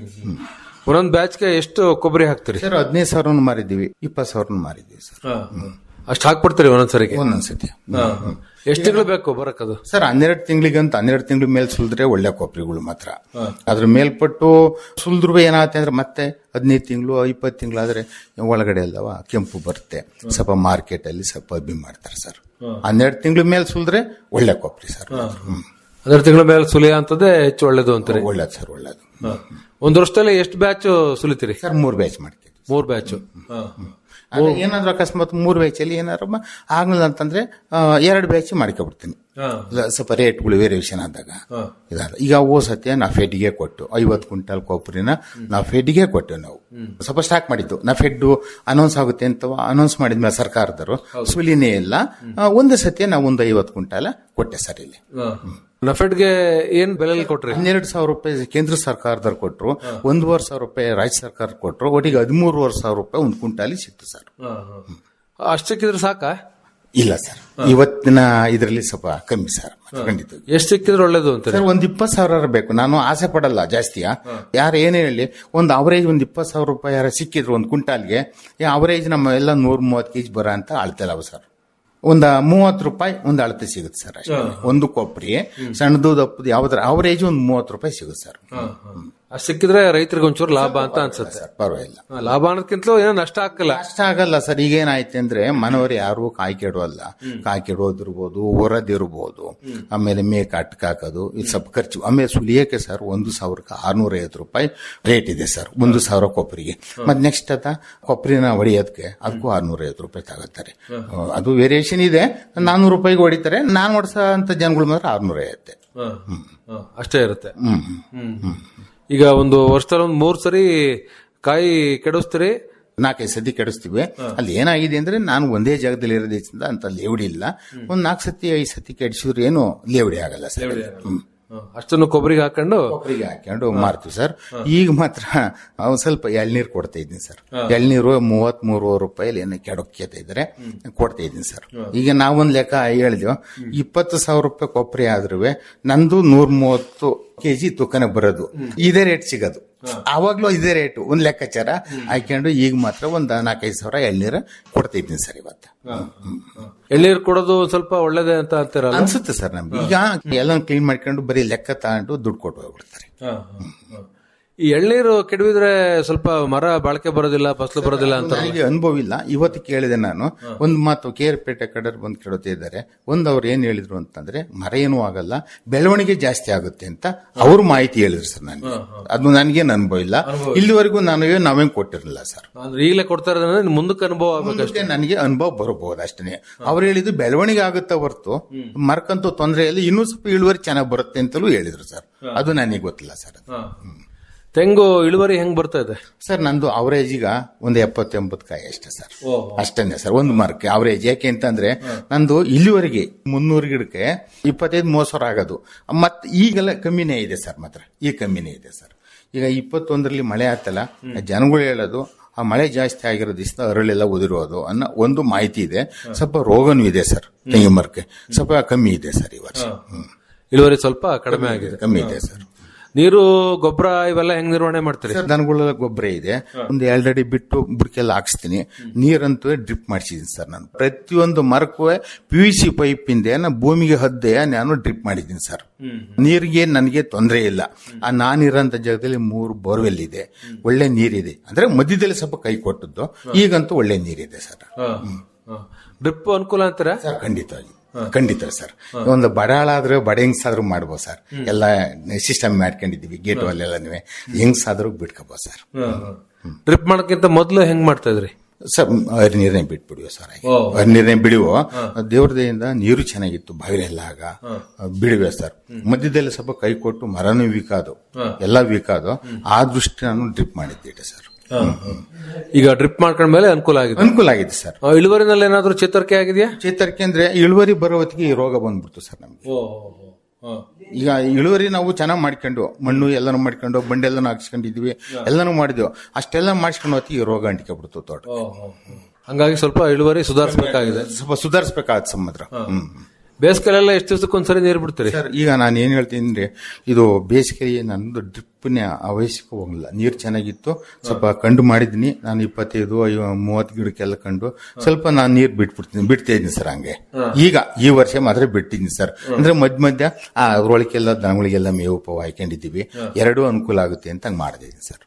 ಒಂದೊಂದು ಬ್ಯಾಚ್ಗೆ ಎಷ್ಟು ಕೊಬ್ಬರಿ ಹಾಕ್ತೀರಿ ಸರ್ ಹದಿನೈದು ಸಾವಿರನು ಮಾರಿದ್ದೀವಿ ಇಪ್ಪತ್ತು ಸಾವಿರನು ಮಾರಿದ್ದೀವಿ ಸರ್ ಅಷ್ಟು ಹಾಕ್ಬಿಡ್ತೀರಿ ಒಂದೊಂದ್ಸರಿಗೆ ಒಂದೊಂದ್ಸತಿ ಎಷ್ಟು ತಿಂಗಳು ಬೇಕು ಬರಕ್ಕದು ಸರ್ ಹನ್ನೆರಡು ತಿಂಗಳಿಗಂತ ಹನ್ನೆರಡು ತಿಂಗಳ ಮೇಲೆ ಸುಲಿದ್ರೆ ಒಳ್ಳೆ ಕೊಬ್ಬರಿಗಳು ಮಾತ್ರ ಅದ್ರ ಮೇಲ್ಪಟ್ಟು ಸುಲಿದ್ರು ಏನಾಗುತ್ತೆ ಅಂದ್ರೆ ಮತ್ತೆ ಹದಿನೈದು ತಿಂಗಳು ಇಪ್ಪತ್ತು ತಿಂಗಳಾದ್ರೆ ಒಳಗಡೆ ಅಲ್ಲವ ಕೆಂಪು ಬರುತ್ತೆ ಸ್ವಲ್ಪ ಮಾರ್ಕೆಟ್ ಅಲ್ಲಿ ಸ್ವಲ್ಪ ಅಬ್ಬಿ ಮಾಡ್ತಾರೆ ಸರ್ ಹನ್ನೆರಡು ತಿಂಗಳ ಮೇಲೆ ಸುಲಿದ್ರೆ ಒಳ್ಳೆ ಕೊಬ್ಬರಿ ಸರ್ ಹ್ಮ್. ಹನ್ನೆರಡು ತಿಂಗಳ ಮೇಲೆ ಸುಲಿಯ ಅಂತದೇ ಹೆಚ್ಚು ಒಳ್ಳೇದು ಅಂತೀರಿ ಒಳ್ಳೇದು ಸರ್ ಒಳ್ಳೇದು ಒಂದ್ ವರ್ಷದಲ್ಲಿ ಎಷ್ಟು ಬ್ಯಾಚ್ ಸುಲಿತೀರಿ ಸರ್ ಮೂರ್ ಬ್ಯಾಚ್ ಮಾಡ್ತೀವಿ ಮೂರ್ ಬ್ಯಾಚ್ ಆದ್ರೆ ಏನಾದ್ರು ಅಕಸ್ಮಾತ್ ಮೂರ್ ಬ್ಯಾಚ್ ಅಲ್ಲಿ ಏನಾದ್ರು ಆಗ್ಲಿಲ್ಲ ಅಂತಂದ್ರೆ ಆ, ಎರಡು ಬ್ಯಾಚ್ ಮಾಡ್ಕೊಬಿಡ್ತೀನಿ ಇಲ್ಲ, ಸ್ವಲ್ಪ ರೇಟ್ಗಳು ವೇರಿಯೇಷನ್ ಆದಾಗ ಇದಾದ ಈಗ ಓ ಸತ್ಯ ನಾ ಫೆಡ್ಗೆ ಕೊಟ್ಟು ಐವತ್ತು ಕ್ವಿಂಟಲ್ ಕೊಬ್ಬರಿನ ನಾವು ಫೆಡ್ಗೆ ಕೊಟ್ಟು ನಾವು ಸ್ವಲ್ಪ ಸ್ಟಾಕ್ ಮಾಡಿದ್ದು ನಾ ಫೆಡ್ ಅನೌನ್ಸ್ ಆಗುತ್ತೆ ಅಂತ ಅನೌನ್ಸ್ ಮಾಡಿದ್ಮೇಲೆ ಸರ್ಕಾರದವರು ಸುಲಿನೇ ಇಲ್ಲ ಆ, ಒಂದು ಸತ್ಯ ನಾವು ಒಂದು ಐವತ್ತು ಕ್ವಿಂಟಲ್ ಕೊಟ್ಟೆ ಸರ್ ಇಲ್ಲಿ ನಫೆಡ್ಗೆ ಏನ್ ಬೆಲೆ ಕೊಟ್ರಿ ಹನ್ನೆರಡು ಸಾವಿರ ರೂಪಾಯಿ ಕೇಂದ್ರ ಸರ್ಕಾರದವ್ರು ಕೊಟ್ರು ಒಂದೂವರೆ ಸಾವಿರ ರೂಪಾಯಿ ರಾಜ್ಯ ಸರ್ಕಾರ ಕೊಟ್ರು ಒಟ್ಟಿಗೆ ಹದಿಮೂರುವರೆ ಸಾವಿರ ರೂಪಾಯಿ ಒಂದು ಕ್ವಿಂಟಾಲಿ ಸಿಕ್ತು ಸರ್ ಅಷ್ಟು ಸಿಕ್ಕಿದ್ರೆ ಸಾಕಾ ಇಲ್ಲ ಸರ್ ಇವತ್ತಿನ ಇದರಲ್ಲಿ ಸ್ವಲ್ಪ ಕಮ್ಮಿ ಸರ್ ಖಂಡಿತ ಎಷ್ಟು ಸಿಕ್ಕಿದ್ರೆ ಒಳ್ಳೇದು ಅಂತೀರಿ ಸರ್ ಒಂದ್ ಇಪ್ಪತ್ತು ಸಾವಿರ ಬೇಕು ನಾನು ಆಸೆ ಪಡಲ್ಲ ಜಾಸ್ತಿಯಾ ಯಾರು ಏನೇ ಹೇಳಿ ಒಂದು ಅವರೇಜ್ ಒಂದ್ ಇಪ್ಪತ್ತು ಸಾವಿರ ರೂಪಾಯಿ ಯಾರು ಸಿಕ್ಕಿದ್ರು ಒಂದು ಕ್ವಿಂಟಾಲ್ಗೆ ಅವರೇಜ್ ನಮ್ಮ ಎಲ್ಲ ನೂರ ಮೂವತ್ತು ಕೆಜಿ ಬರ ಅಂತ ಅಳ್ತಲ್ಲ ಸರ್ ಒಂದ ಮೂವತ್ತು ರೂಪಾಯಿ ಒಂದು ಅಳತೆ ಸಿಗುತ್ತೆ ಸರ್ ಅಷ್ಟೇ ಒಂದು ಕೊಬ್ಬರಿ ಸಣ್ಣದು ದಪ್ಪದು ಯಾವ್ದಾರ ಅವರೇಜ್ ಒಂದು ಮೂವತ್ತು ರೂಪಾಯಿ ಸಿಗುತ್ತೆ ಸರ್ ಅಷ್ಟು ಸಿಕ್ಕಿದ್ರೆ ರೈತರಿಗೆ ಒಂಚೂರು ಲಾಭ ಅಂತ ಅನ್ಸುತ್ತೆ ಸರ್ ಪರವಾಗಿಲ್ಲ ಹಾ, ಲಾಭ ಅನ್ನೋದಕ್ಕಿಂತಲೂ ಏನೋ ನಷ್ಟ ಹಾಕಲ್ಲ ಅಷ್ಟ ಆಗಲ್ಲ ಸರ್ ಈಗ ಏನಾಯ್ತು ಅಂದ್ರೆ ಮನವರು ಯಾರು ಕಾಯಿ ಕೆಡೋಲ್ಲ ಕಾಯಿ ಕೆಡೋದಿರ್ಬೋದು ಹೊರದಿರ್ಬೋದು ಆಮೇಲೆ ಮೇಕ್ ಅಟ್ಕ ಹಾಕೋದು ಇದು ಸ್ವಲ್ಪ ಖರ್ಚು ಆಮೇಲೆ ಸುಲಿಯಕ್ಕೆ ಸರ್ ಒಂದು ಸಾವಿರಕ್ಕೆ ಆರ್ನೂರ ಐವತ್ತು ರೂಪಾಯಿ ರೇಟ್ ಇದೆ ಸರ್ ಒಂದು ಸಾವಿರ ಕೊಬ್ಬರಿಗೆ ಮತ್ತೆ ನೆಕ್ಸ್ಟ್ ಅದ ಕೊಬ್ಬರಿನ ಹೊಡೆಯೋದಕ್ಕೆ ಅದಕ್ಕೂ ಆರ್ನೂರ ಐವತ್ತು ರೂಪಾಯಿ ತಗೋತಾರೆ ಅದು ವೇರಿಯೇಷನ್ ಇದೆ ನಾನ್ನೂರು ರೂಪಾಯಿಗೆ ಹೊಡಿತಾರೆ ನಾನು ಹೊಡ್ಸೋ ಅಂತ ಜನಗಳು ಮಾತ್ರ ಆರ್ನೂರ ಐವತ್ತೆ ಹಾ, ಅಷ್ಟೇ ಇರುತ್ತೆ ಹ್ಮ್ ಹ್ಮ್. ಈಗ ಒಂದು ವರ್ಷದಲ್ಲಿ ಒಂದ್ ಮೂರ್ ಸರಿ ಕಾಯಿ ಕೆಡಿಸ್ತೀರಿ ನಾಲ್ಕೈದು ಸತಿ ಕೆಡಿಸ್ತೀವಿ ಅಲ್ಲಿ ಏನಾಗಿದೆ ಅಂದ್ರೆ ನಾನು ಒಂದೇ ಜಾಗದಲ್ಲಿ ಇರೋದ್ರಿಂದ ಅಂತ ಲೇವಡಿ ಇಲ್ಲ ಒಂದ್ ನಾಲ್ಕು ಸತಿ ಐದು ಸತಿ ಕೆಡಿಸಿದ್ರು ಏನು ಲೇವಡಿ ಆಗಲ್ಲ ಸರ್ ಹ್ಮ್. ಹಾ, ಅಷ್ಟನ್ನು ಕೊಬ್ಬರಿಗೆ ಹಾಕೊಂಡು ಕೊಬ್ಬರಿಗೆ ಹಾಕೊಂಡು ಮಾರ್ತೀವಿ ಸರ್ ಈಗ ಮಾತ್ರ ಒಂದ್ ಸ್ವಲ್ಪ ಎಳ್ನೀರು ಕೊಡ್ತಾ ಇದ್ದೀನಿ ಸರ್ ಎಳ್ನೀರು ಮೂವತ್ ಮೂರು ರೂಪಾಯಿ ಏನೋ ಕೆಡಕ್ಯತಾ ಇದ್ರೆ ಕೊಡ್ತಾ ಇದ್ದೀನಿ ಸರ್ ಈಗ ನಾವೊಂದ್ ಲೆಕ್ಕ ಹೇಳಿದ್ವಿ ಇಪ್ಪತ್ತು ಸಾವಿರ ರೂಪಾಯಿ ಕೊಬ್ಬರಿ ಆದ್ರೂ ನಂದು ನೂರ ಮೂವತ್ತು ಕೆಜಿ ತೂಕನ ಬರೋದು ಇದೇ ರೇಟ್ ಸಿಗೋದು ಆವಾಗ್ಲೂ ಇದೇ ರೇಟು ಒಂದ್ ಲೆಕ್ಕಾಚಾರ ಹಾಕೊಂಡು ಈಗ ಮಾತ್ರ ಒಂದ್ ನಾಲ್ಕೈದು ಸಾವಿರ ಎಳ್ನೀರು ಕೊಡ್ತಾ ಇದ್ದೀನಿ ಸರ್ ಇವತ್ತು ಎಳ್ನೀರು ಕೊಡೋದು ಒಂದ್ ಸ್ವಲ್ಪ ಒಳ್ಳೇದೇ ಅಂತ ಅಂತೀರಲ್ಲ ಅನ್ಸುತ್ತೆ ಸರ್ ನಮ್ಗೆ ಈಗ ಎಲ್ಲ ಕ್ಲೀನ್ ಮಾಡ್ಕೊಂಡು ಬರೀ ಲೆಕ್ಕ ತಗೊಂಡು ದುಡ್ಡು ಕೊಟ್ಟು ಹೋಗ್ಬಿಡ್ತಾರೆ ಈ ಎಳ್ನೀರು ಕೆಡವಿದ್ರೆ ಸ್ವಲ್ಪ ಮರ ಬಾಳಿಕೆ ಬರೋದಿಲ್ಲ ಫಸಲು ಬರೋದಿಲ್ಲ ಅಂತ ನನಗೆ ಅನುಭವ ಇಲ್ಲ ಇವತ್ತು ಕೇಳಿದೆ ನಾನು ಒಂದು ಮಾತು ಕೇರ್ಪೇಟೆ ಕಡೆ ಬಂದು ಕೇಳುತ್ತಾ ಇದ್ದಾರೆ ಒಂದು ಅವ್ರು ಏನ್ ಹೇಳಿದ್ರು ಅಂತಂದ್ರೆ ಮರ ಏನೂ ಆಗಲ್ಲ ಬೆಳವಣಿಗೆ ಜಾಸ್ತಿ ಆಗುತ್ತೆ ಅಂತ ಅವ್ರು ಮಾಹಿತಿ ಹೇಳಿದ್ರು ಸರ್ ನನಗೆ ಅದು ನನಗೇನು ಅನುಭವ ಇಲ್ಲ ಇಲ್ಲಿವರೆಗೂ ನಾನು ನಾವೇನ್ ಕೊಟ್ಟಿರಲಿಲ್ಲ ಸರ್ ಅಂದ್ರೆ ಈಗಲೇ ಕೊಡ್ತಾ ಇರೋದ್ರೆ ಮುಂದಕ್ಕೆ ಅನುಭವ ಆಗ್ಬೇಕಷ್ಟೇ ಮುಂದಕ್ಕೆ ನನಗೆ ಅನುಭವ ಬರಬಹುದು ಅಷ್ಟೇ ಅವ್ರು ಹೇಳಿದ್ದು ಬೆಳವಣಿಗೆ ಆಗುತ್ತೆ ಹೊರತು ಮರಕ್ಕಂತೂ ತೊಂದರೆ ಇಲ್ಲ ಇನ್ನೂ ಸ್ವಲ್ಪ ಇಳುವರಿ ಚೆನ್ನಾಗಿ ಬರುತ್ತೆ ಅಂತಲೂ ಹೇಳಿದ್ರು ಸರ್ ಅದು ನನಗೆ ಗೊತ್ತಿಲ್ಲ ಸರ್ ಅದು. ತೆಂಗು ಇಳುವರಿ ಹೆಂಗ್ ಬರ್ತಾ ಇದೆ ಸರ್ ನಂದು ಅವರೇಜ್ ಈಗ ಒಂದು ಎಪ್ಪತ್ತು ಎಂಬತ್ತು ಕಾಯಿ ಅಷ್ಟೇ ಸರ್ ಅಷ್ಟೇನೆ ಸರ್ ಒಂದು ಮಾರ್ಕ್ ಅವರೇಜ್ ಯಾಕೆ ಅಂತಂದ್ರೆ ನಂದು ಇಲ್ಲಿವರೆಗೆ ಮುನ್ನೂರು ಗಿಡಕ್ಕೆ ಇಪ್ಪತ್ತೈದು ಮೂವತ್ತು ಸಾವಿರ ಆಗೋದು ಮತ್ ಈಗೆಲ್ಲ ಕಮ್ಮಿನೇ ಇದೆ ಸರ್ ಮಾತ್ರ ಈಗ ಕಮ್ಮಿನೇ ಇದೆ ಸರ್ ಈಗ ಇಪ್ಪತ್ತೊಂದರಲ್ಲಿ ಮಳೆ ಆತಲ್ಲ ಜನಗಳು ಹೇಳೋದು ಆ ಮಳೆ ಜಾಸ್ತಿ ಆಗಿರೋ ದಿವಸ ಅರಳೆಲ್ಲ ಉದುರೋದು ಅನ್ನೋ ಒಂದು ಮಾಹಿತಿ ಇದೆ ಸ್ವಲ್ಪ ರೋಗನೂ ಇದೆ ಸರ್ ತೆಂಗಿನ ಮರಕ್ಕೆ ಸ್ವಲ್ಪ ಕಮ್ಮಿ ಇದೆ ಸರ್ ಈ ವರ್ಷ ಹ್ಮ್. ಇಳುವರಿ ಸ್ವಲ್ಪ ಕಡಿಮೆ ಆಗಿದೆ ಕಮ್ಮಿ ಇದೆ ಸರ್ ನೀರು ಗೊಬ್ಬರ ಇವೆಲ್ಲ ಹೆಂಗ್ ನಿರ್ವಹಣೆ ಮಾಡ್ತೀರಿ ಸರ್ ದನಗಳ ಗೊಬ್ಬರ ಇದೆ ಒಂದು ಎರಡಡಿ ಬಿಟ್ಟು ಬುಡಕೆಲ್ಲ ಹಾಕ್ಸ್ತೀನಿ ನೀರಂತೂ ಡ್ರಿಪ್ ಮಾಡಿಸಿದೀನಿ ಸರ್ ನಾನು ಪ್ರತಿಯೊಂದು ಮರಕ್ಕೂ ಪಿ ವಿ ಸಿ ಪೈಪ್ ಇಂದೆ ನಾನು ಭೂಮಿಗೆ ಹದ್ದೆ ನಾನು ಡ್ರಿಪ್ ಮಾಡಿದ್ದೀನಿ ಸರ್ ನೀರಿಗೆ ನನಗೆ ತೊಂದರೆ ಇಲ್ಲ ಆ ನಾನಿರೋಂಥ ಜಾಗದಲ್ಲಿ ಮೂರು ಬೋರ್ವೆಲ್ ಇದೆ ಒಳ್ಳೆ ನೀರಿದೆ ಅಂದ್ರೆ ಮಧ್ಯದಲ್ಲಿ ಸ್ವಲ್ಪ ಕೈ ಕೊಟ್ಟದ್ದು ಈಗಂತೂ ಒಳ್ಳೆ ನೀರಿದೆ ಸರ್ ಡ್ರಿಪ್ ಅನುಕೂಲ ಅಂತೀರಾ ಸರ್ ಖಂಡಿತವಾಗಿ ಖಂಡಿತ ಸರ್ ಒಂದು ಬಡಾಳಾದ್ರೆ ಬಡ ಹೆಂಗ್ಸಾದ್ರೂ ಮಾಡ್ಬೋದು ಸರ್ ಎಲ್ಲ ಸಿಸ್ಟಮ್ ಮಾಡ್ಕೊಂಡಿದೀವಿ ಗೇಟ್ ಅಲ್ಲೆಲ್ಲ ಹೆಂಗ್ಸಾದ್ರೂ ಬಿಟ್ಕೋಬೋದು ಸರ್ ಡ್ರಿಪ್ ಮಾಡೋಕ್ಕಿಂತ ಮೊದಲು ಹೆಂಗ್ ಮಾಡ್ತಾ ಇದ್ರಿ ಸರ್ ಹರಿ ನೀರನ್ನೇ ಬಿಟ್ಬಿಡುವ ಸರ್ ಹರಿ ನೀರನ್ನೇ ಬಿಡುವ ದೇವ್ರ ದಯಿಂದ ನೀರು ಚೆನ್ನಾಗಿತ್ತು ಬಾವಿಲೆಲ್ಲ ಆಗ ಬಿಡುವೆ ಸರ್ ಮಧ್ಯದಲ್ಲಿ ಸ್ವಲ್ಪ ಕೈ ಕೊಟ್ಟು ಮರನೂ ವೀಕ್ ಆದು ಎಲ್ಲ ವೀಕ್ ಆದು ಆ ದೃಷ್ಟಿ ನಾನು ಡ್ರಿಪ್ ಮಾಡಿದ್ದೆ ಸರ್ ಈಗ ಡ್ರಿಪ್ ಮಾಡ್ಕೊಂಡ್ಮೇಲೆ ಅನುಕೂಲ ಆಗಿದೆ ಅನುಕೂಲ ಆಗಿದೆ ಸರ್ ಆ, ಇಳುವರಿನಲ್ಲಿ ಏನಾದ್ರೂ ಚೇತರಿಕೆ ಆಗಿದೆಯಾ ಚೇತರಿಕೆ ಅಂದ್ರೆ ಇಳುವರಿ ಬರೋ ಹೊತ್ತಿಗೆ ಈ ರೋಗ ಬಂದ್ಬಿಡ್ತು ಸರ್ ನಮ್ಗೆ ಈಗ ಇಳುವರಿ ನಾವು ಚೆನ್ನಾಗಿ ಮಾಡ್ಕೊಂಡು ಮಣ್ಣು ಎಲ್ಲಾನು ಮಾಡ್ಕೊಂಡು ಬಂಡೆಲ್ಲನೂ ಹಾಕ್ಸ್ಕೊಂಡಿದ್ವಿ ಎಲ್ಲಾನು ಮಾಡಿದ್ವಿ ಅಷ್ಟೆಲ್ಲ ಮಾಡಿಸ್ಕೊಂಡು ಹೊತ್ತಿಗೆ ಈ ರೋಗ ಅಂಟಿಕೆ ಬಿಡ್ತು ತೋಟ ಹಂಗಾಗಿ ಸ್ವಲ್ಪ ಇಳುವರಿ ಸುಧಾರಿಸಬೇಕಾಗಿದೆ ಸ್ವಲ್ಪ ಸುಧಾರಿಸಬೇಕಾಗತ್ತೆ ಸರ್ ಮಾತ್ರ ಹ್ಮ್ ಬೇಸಿಗೆಲೆಲ್ಲ ಎಷ್ಟು ದಿವಸಕ್ಕೊಂದ್ಸರಿ ನೀರು ಬಿಡ್ತೀರಿ ಸರ್ ಈಗ ನಾನು ಏನ್ ಹೇಳ್ತೀನಿ ಅಂದ್ರೆ ಇದು ಬೇಸಿಗೆ ನಂದು ಡ್ರಿಪ್ನ ಅವಶ್ಯಕ ಹೋಗಲಿಲ್ಲ ನೀರು ಚೆನ್ನಾಗಿತ್ತು ಸ್ವಲ್ಪ ಕಂಡು ಮಾಡಿದ್ದೀನಿ ನಾನು ಇಪ್ಪತ್ತೈದು ಐವ- ಮೂವತ್ತು ಗಿಡಕ್ಕೆಲ್ಲ ಕಂಡು ಸ್ವಲ್ಪ ನಾನು ನೀರು ಬಿಟ್ಬಿಡ್ತೀನಿ ಬಿಡ್ತಾ ಇದ್ದೀನಿ ಸರ್ ಹಂಗೆ ಈಗ ಈ ವರ್ಷ ಮಾತ್ರ ಬಿಟ್ಟಿದ್ದೀನಿ ಸರ್ ಅಂದ್ರೆ ಮಧ್ಯ ಮಧ್ಯ ಆ ಅದ್ರೊಳಗೆಲ್ಲ ದನಗಳಿಗೆಲ್ಲ ಮೇವು ಪವು ಹಾಕೊಂಡಿದ್ದೀವಿ ಎರಡೂ ಅನುಕೂಲ ಆಗುತ್ತೆ ಅಂತ ಹಂಗೆ ಮಾಡಿದ್ದೀನಿ ಸರ್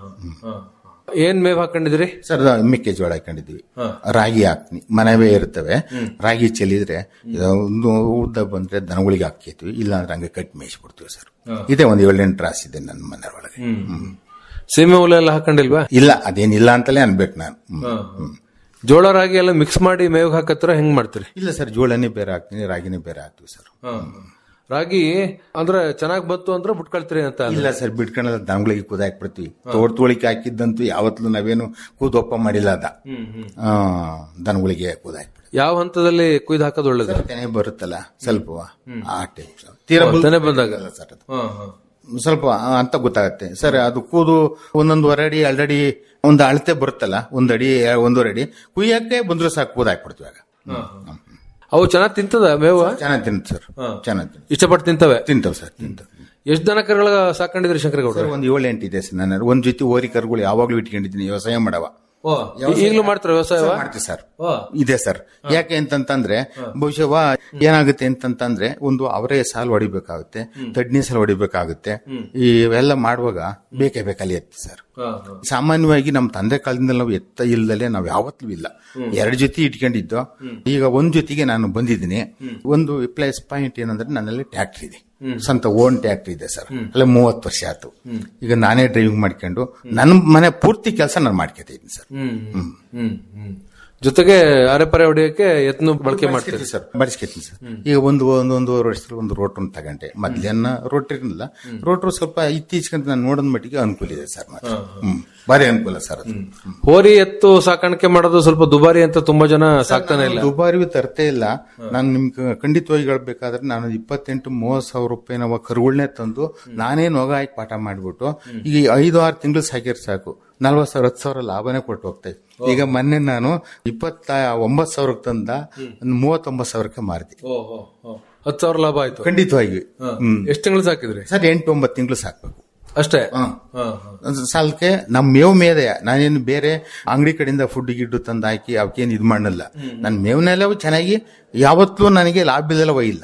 ಏನ್ ಮೇವ್ ಹಾಕೊಂಡಿದ್ರಿ ಸರ್ ಅದು ಮೆಕ್ಕೆಜೋಳ ಹಾಕೊಂಡಿದ್ದೀವಿ ರಾಗಿ ಹಾಕ್ತೀನಿ ಮನೆವೇ ಇರ್ತವೆ ರಾಗಿ ಚೆಲ್ಲಿದ್ರೆ ಇದು ಒಂದು ಉದ್ದ ಬಂದ್ರೆ ದನಗಳಿಗೆ ಹಾಕಿರ್ತೀವಿ ಇಲ್ಲ ಅಂದ್ರೆ ಹಂಗೆ ಕಟ್ ಮೇಯಿಸ್ಬಿಡ್ತೀವಿ ಸರ್ ಇದೇ ಒಂದು ಏಳೆಂಟು ರಾಸ್ ಇದೆ ನನ್ನ ಮನೆ ಒಳಗೆ ಹ್ಮ್. ಸೀಮೆ ಹುಲ್ಲ ಎಲ್ಲ ಹಾಕೊಂಡಿಲ್ವಾ ಇಲ್ಲ ಅದೇನಿಲ್ಲ ಅಂತಲೇ ಅನ್ಬೇಕು ನಾನು ಹ್ಮ್. ಹ್ಮ್. ಜೋಳ ರಾಗಿ ಎಲ್ಲ ಮಿಕ್ಸ್ ಮಾಡಿ ಮೇವ್ ಹಾಕತ್ರ ಹೆಂಗ್ ಮಾಡ್ತೀರಿ ಇಲ್ಲ ಸರ್ ಜೋಳನೇ ಬೇರೆ ಹಾಕ್ತೀನಿ ರಾಗಿನೇ ಬೇರೆ ಹಾಕ್ತೀವಿ ಸರ್ ರಾಗಿ ಅಂದ್ರೆ ಚೆನ್ನಾಗ್ ಬಂತು ಅಂದ್ರೆ ಬಿಟ್ಕೊಳ್ತೀರಿ ಅಂತ ಅಂದ್ರೆ. ಇಲ್ಲ ಸರ್ ಬಿಟ್ಕೊಂಡೆಲ್ಲ ದನಗಳಿಗೆ ಕೂದ ಹಾಕ್ಬಿಡ್ತೀವಿ ತೋಟ ತೋಳಿಕೆ ಹಾಕಿದ್ದಂತೂ ಯಾವತ್ತೂ ನಾವೇನು ಕೂದೊಪ್ಪ ಮಾಡಿಲ್ಲ ಅದ ಆ, ದನಗಳಿಗೆ ಕೂದ ಹಾಕ್ಬಿಡ್ತೀವಿ ಯಾವ ಹಂತದಲ್ಲಿ ಕುಯ್ದು ಹಾಕೋದು ಒಳ್ಳೇದು ತೆನೆ ಬರುತ್ತಲ್ಲ ಸ್ವಲ್ಪ ಆ ಟೈಪ್ ತೀರಾ ಓ, ಬುಲ್- ತೆನೆ ಬಂದಾಗ. ಅಲ್ಲ ಸರ್ ಅದು ಸ್ವಲ್ಪ ಅಂತ ಗೊತ್ತಾಗತ್ತೆ ಸರ್ ಅದು ಕೂದು ಒಂದೊಂದು ಅಡಿ ಎರಡಡಿ ಒಂದು ಅಳತೆ ಬರುತ್ತಲ್ಲ ಒಂದಡಿ ಒಂದೂವರೆ ಅಡಿ ಕುಯ್ಯಕ್ಕೆ ಬಂದ್ರೆ ಸಾಕು ಕೂದ ಹಾಕ್ಬಿಡ್ತೀವಿ ಆಗ ಅವು ಚೆನ್ನಾಗ್ ತಿಂತದ ಮೇವ ಚೆನ್ನಾಗಿ ತಿಂತ ಸರ್ ಚೆನ್ನಾಗಿ ತಿಂತ ಇಷ್ಟಪಟ್ಟು ತಿಂತವೆ ತಿಂತವ್ ಸರ್ ತಿಂತವ್ ಎಷ್ಟ್ ದನ ಕರುಗಳ ಸಾಕೊಂಡಿದ್ರಿ ಶಂಕರಗೌಡ ಸರ್ ಒಂದು ಏಳು ಎಂಟು ಇದೆ ಸರ್ ನಾನು ಒಂದ್ ಜೊತೆ ಓರಿ ಕರುಗಳು ಯಾವಾಗ್ಲೂ ಇಟ್ಕೊಂಡಿದ್ದೀನಿ ವ್ಯವಸಾಯ ಮಾಡವ ಈಗಲೂ ಮಾಡ್ತಾರ ವ್ಯವಸಾಯ ಸರ್, ಮಾಡ್ತೀವಿ ಸರ್ ಇದೆ ಸರ್ ಯಾಕೆ ಅಂತಂತಂದ್ರೆ ಬಹುಶಃ ಏನಾಗುತ್ತೆ ಅಂತಂತಂದ್ರೆ ಒಂದು ಅವರೇ ಸಾಲು ಹೊಡಿಬೇಕಾಗುತ್ತೆ ತಡ್ನಿ ಸಾಲು ಹೊಡಿಬೇಕಾಗುತ್ತೆ ಇವೆಲ್ಲ ಮಾಡುವಾಗ ಬೇಕೇ ಬೇಕಲ್ಲಿ ಎತ್ತು ಸರ್ ಸಾಮಾನ್ಯವಾಗಿ ನಮ್ಮ ತಂದೆ ಕಾಲದಿಂದ ನಾವು ಎತ್ತ ಇಲ್ದಲೆ ನಾವು ಯಾವತ್ತೂ ಇಲ್ಲ ಎರಡು ಜೊತೆ ಇಟ್ಕೊಂಡಿದ್ದು ಈಗ ಒಂದ್ ಜೊತೆಗೆ ನಾನು ಬಂದಿದ್ದೀನಿ ಒಂದು ಪ್ಲಸ್ ಪಾಯಿಂಟ್ ಏನಂದ್ರೆ ನನ್ನಲ್ಲಿ ಟ್ಯಾಕ್ಟರ್ ಇದೆ ಸ್ವಂತ ಓನ್ ಟ್ಯಾಕ್ಟರ್ ಇದೆ ಸರ್ ಅಲ್ಲ ಮೂವತ್ತು ವರ್ಷ ಆಯ್ತು ಈಗ ನಾನೇ ಡ್ರೈವಿಂಗ್ ಮಾಡ್ಕೊಂಡು ನನ್ನ ಮನೆ ಪೂರ್ತಿ ಕೆಲಸ ನಾನು ಮಾಡ್ಕೊತಾ ಇದ್ದೀನಿ ಸರ್ ಹ್ಮ್ ಹ್ಮ್ ಹ್ಮ್ ಜೊತೆಗೆ ಅರೆಪರೆ ಹೊಡೆಯಕ್ಕೆ ಎತ್ನು ಬಳಕೆ ಮಾಡ್ತೀರಿ ಸರ್ ಬಳಸ್ಕೊತೀನಿ ಸರ್ ಈಗ ಒಂದು ಒಂದು ಒಂದೂವರೆ ವರ್ಷದಲ್ಲಿ ಒಂದು ರೋಟ್ರನ್ ತಗೊಂಡೆ ಮೊದ್ಲೇನ ರೋಟ್ರ್ ಇರಲಿಲ್ಲ ರೋಟ್ರು ಸ್ವಲ್ಪ ಇತ್ತೀಚೆಗೆ ನಾನು ನೋಡಿದ ಮಟ್ಟಿಗೆ ಅನುಕೂಲ ಇದೆ ಸರ್ ಮಾತ್ರ ಹ್ಮ್ ಭಾರಿ ಅನುಕೂಲ ಸರ್ ಅದು ಹೋರಿ ಎತ್ತು ಸಾಕಾಣಿಕೆ ಮಾಡೋದು ಸ್ವಲ್ಪ ದುಬಾರಿ ಅಂತ ತುಂಬಾ ಜನ ಸಾಕ್ತಾನೆ ಇಲ್ಲ ದುಬಾರಿಯೂ ತರ್ತೇ ಇಲ್ಲ ನಾನು ನಿಮ್ಗೆ ಖಂಡಿತವಾಗಿ ಹೇಳ್ಬೇಕಾದ್ರೆ ನಾನು ಇಪ್ಪತ್ತೆಂಟು ಮೂವತ್ ಸಾವಿರ ರೂಪಾಯಿ ನಾವು ಕರುಗಳನ್ನೇ ತಂದು ನಾನೇ ನೊಗ ಹಾಕಿ ಪಾಠ ಮಾಡಿಬಿಟ್ಟು ಈಗ ಐದು ಆರು ತಿಂಗಳು ಸಾಕಿರ್ ಸಾಕು ನಲ್ವತ್ ಸಾವಿರ ಹತ್ತು ಸಾವಿರ ಲಾಭನೇ ಕೊಟ್ಟು ಹೋಗ್ತಾ ಇತ್ತು. ಈಗ ಮೊನ್ನೆ ನಾನು ಇಪ್ಪತ್ತ ಒಂಬತ್ತು ಸಾವಿರಕ್ಕೆ ತಂದ ಒಂದು ಮೂವತ್ತೊಂಬತ್ತು ಸಾವಿರಕ್ಕೆ ಮಾರಿದೆ ಹತ್ತು ಸಾವಿರ ಲಾಭ ಆಯ್ತು ಖಂಡಿತವಾಗಿ ಹ್ಮ್ ಎಷ್ಟು ತಿಂಗಳು ಸಾಕಿದ್ರಿ ಸರ್ ಎಂಟು ಒಂಬತ್ತು ತಿಂಗಳು ಸಾಕ್ಬೇಕು ಅಷ್ಟೇ ಹ. ಒಂದ್ ಸಾಲಕ್ಕೆ ನಮ್ ಮೇವ್ ಮೇದೆ ನಾನೇನು ಬೇರೆ ಅಂಗಡಿ ಕಡೆಯಿಂದ ಫುಡ್ ಗಿಡ್ಡು ತಂದು ಹಾಕಿ ಅವಕ್ಕೇನು ಇದು ಮಾಡಲ್ಲ ನನ್ನ ಮೇವ್ನೆಲ್ಲ ಚೆನ್ನಾಗಿ ಯಾವತ್ತೂ ನನಗೆ ಲಾಭ ಇಲ್ಲಲ್ಲ ಒಯ್ಯಿಲ್ಲ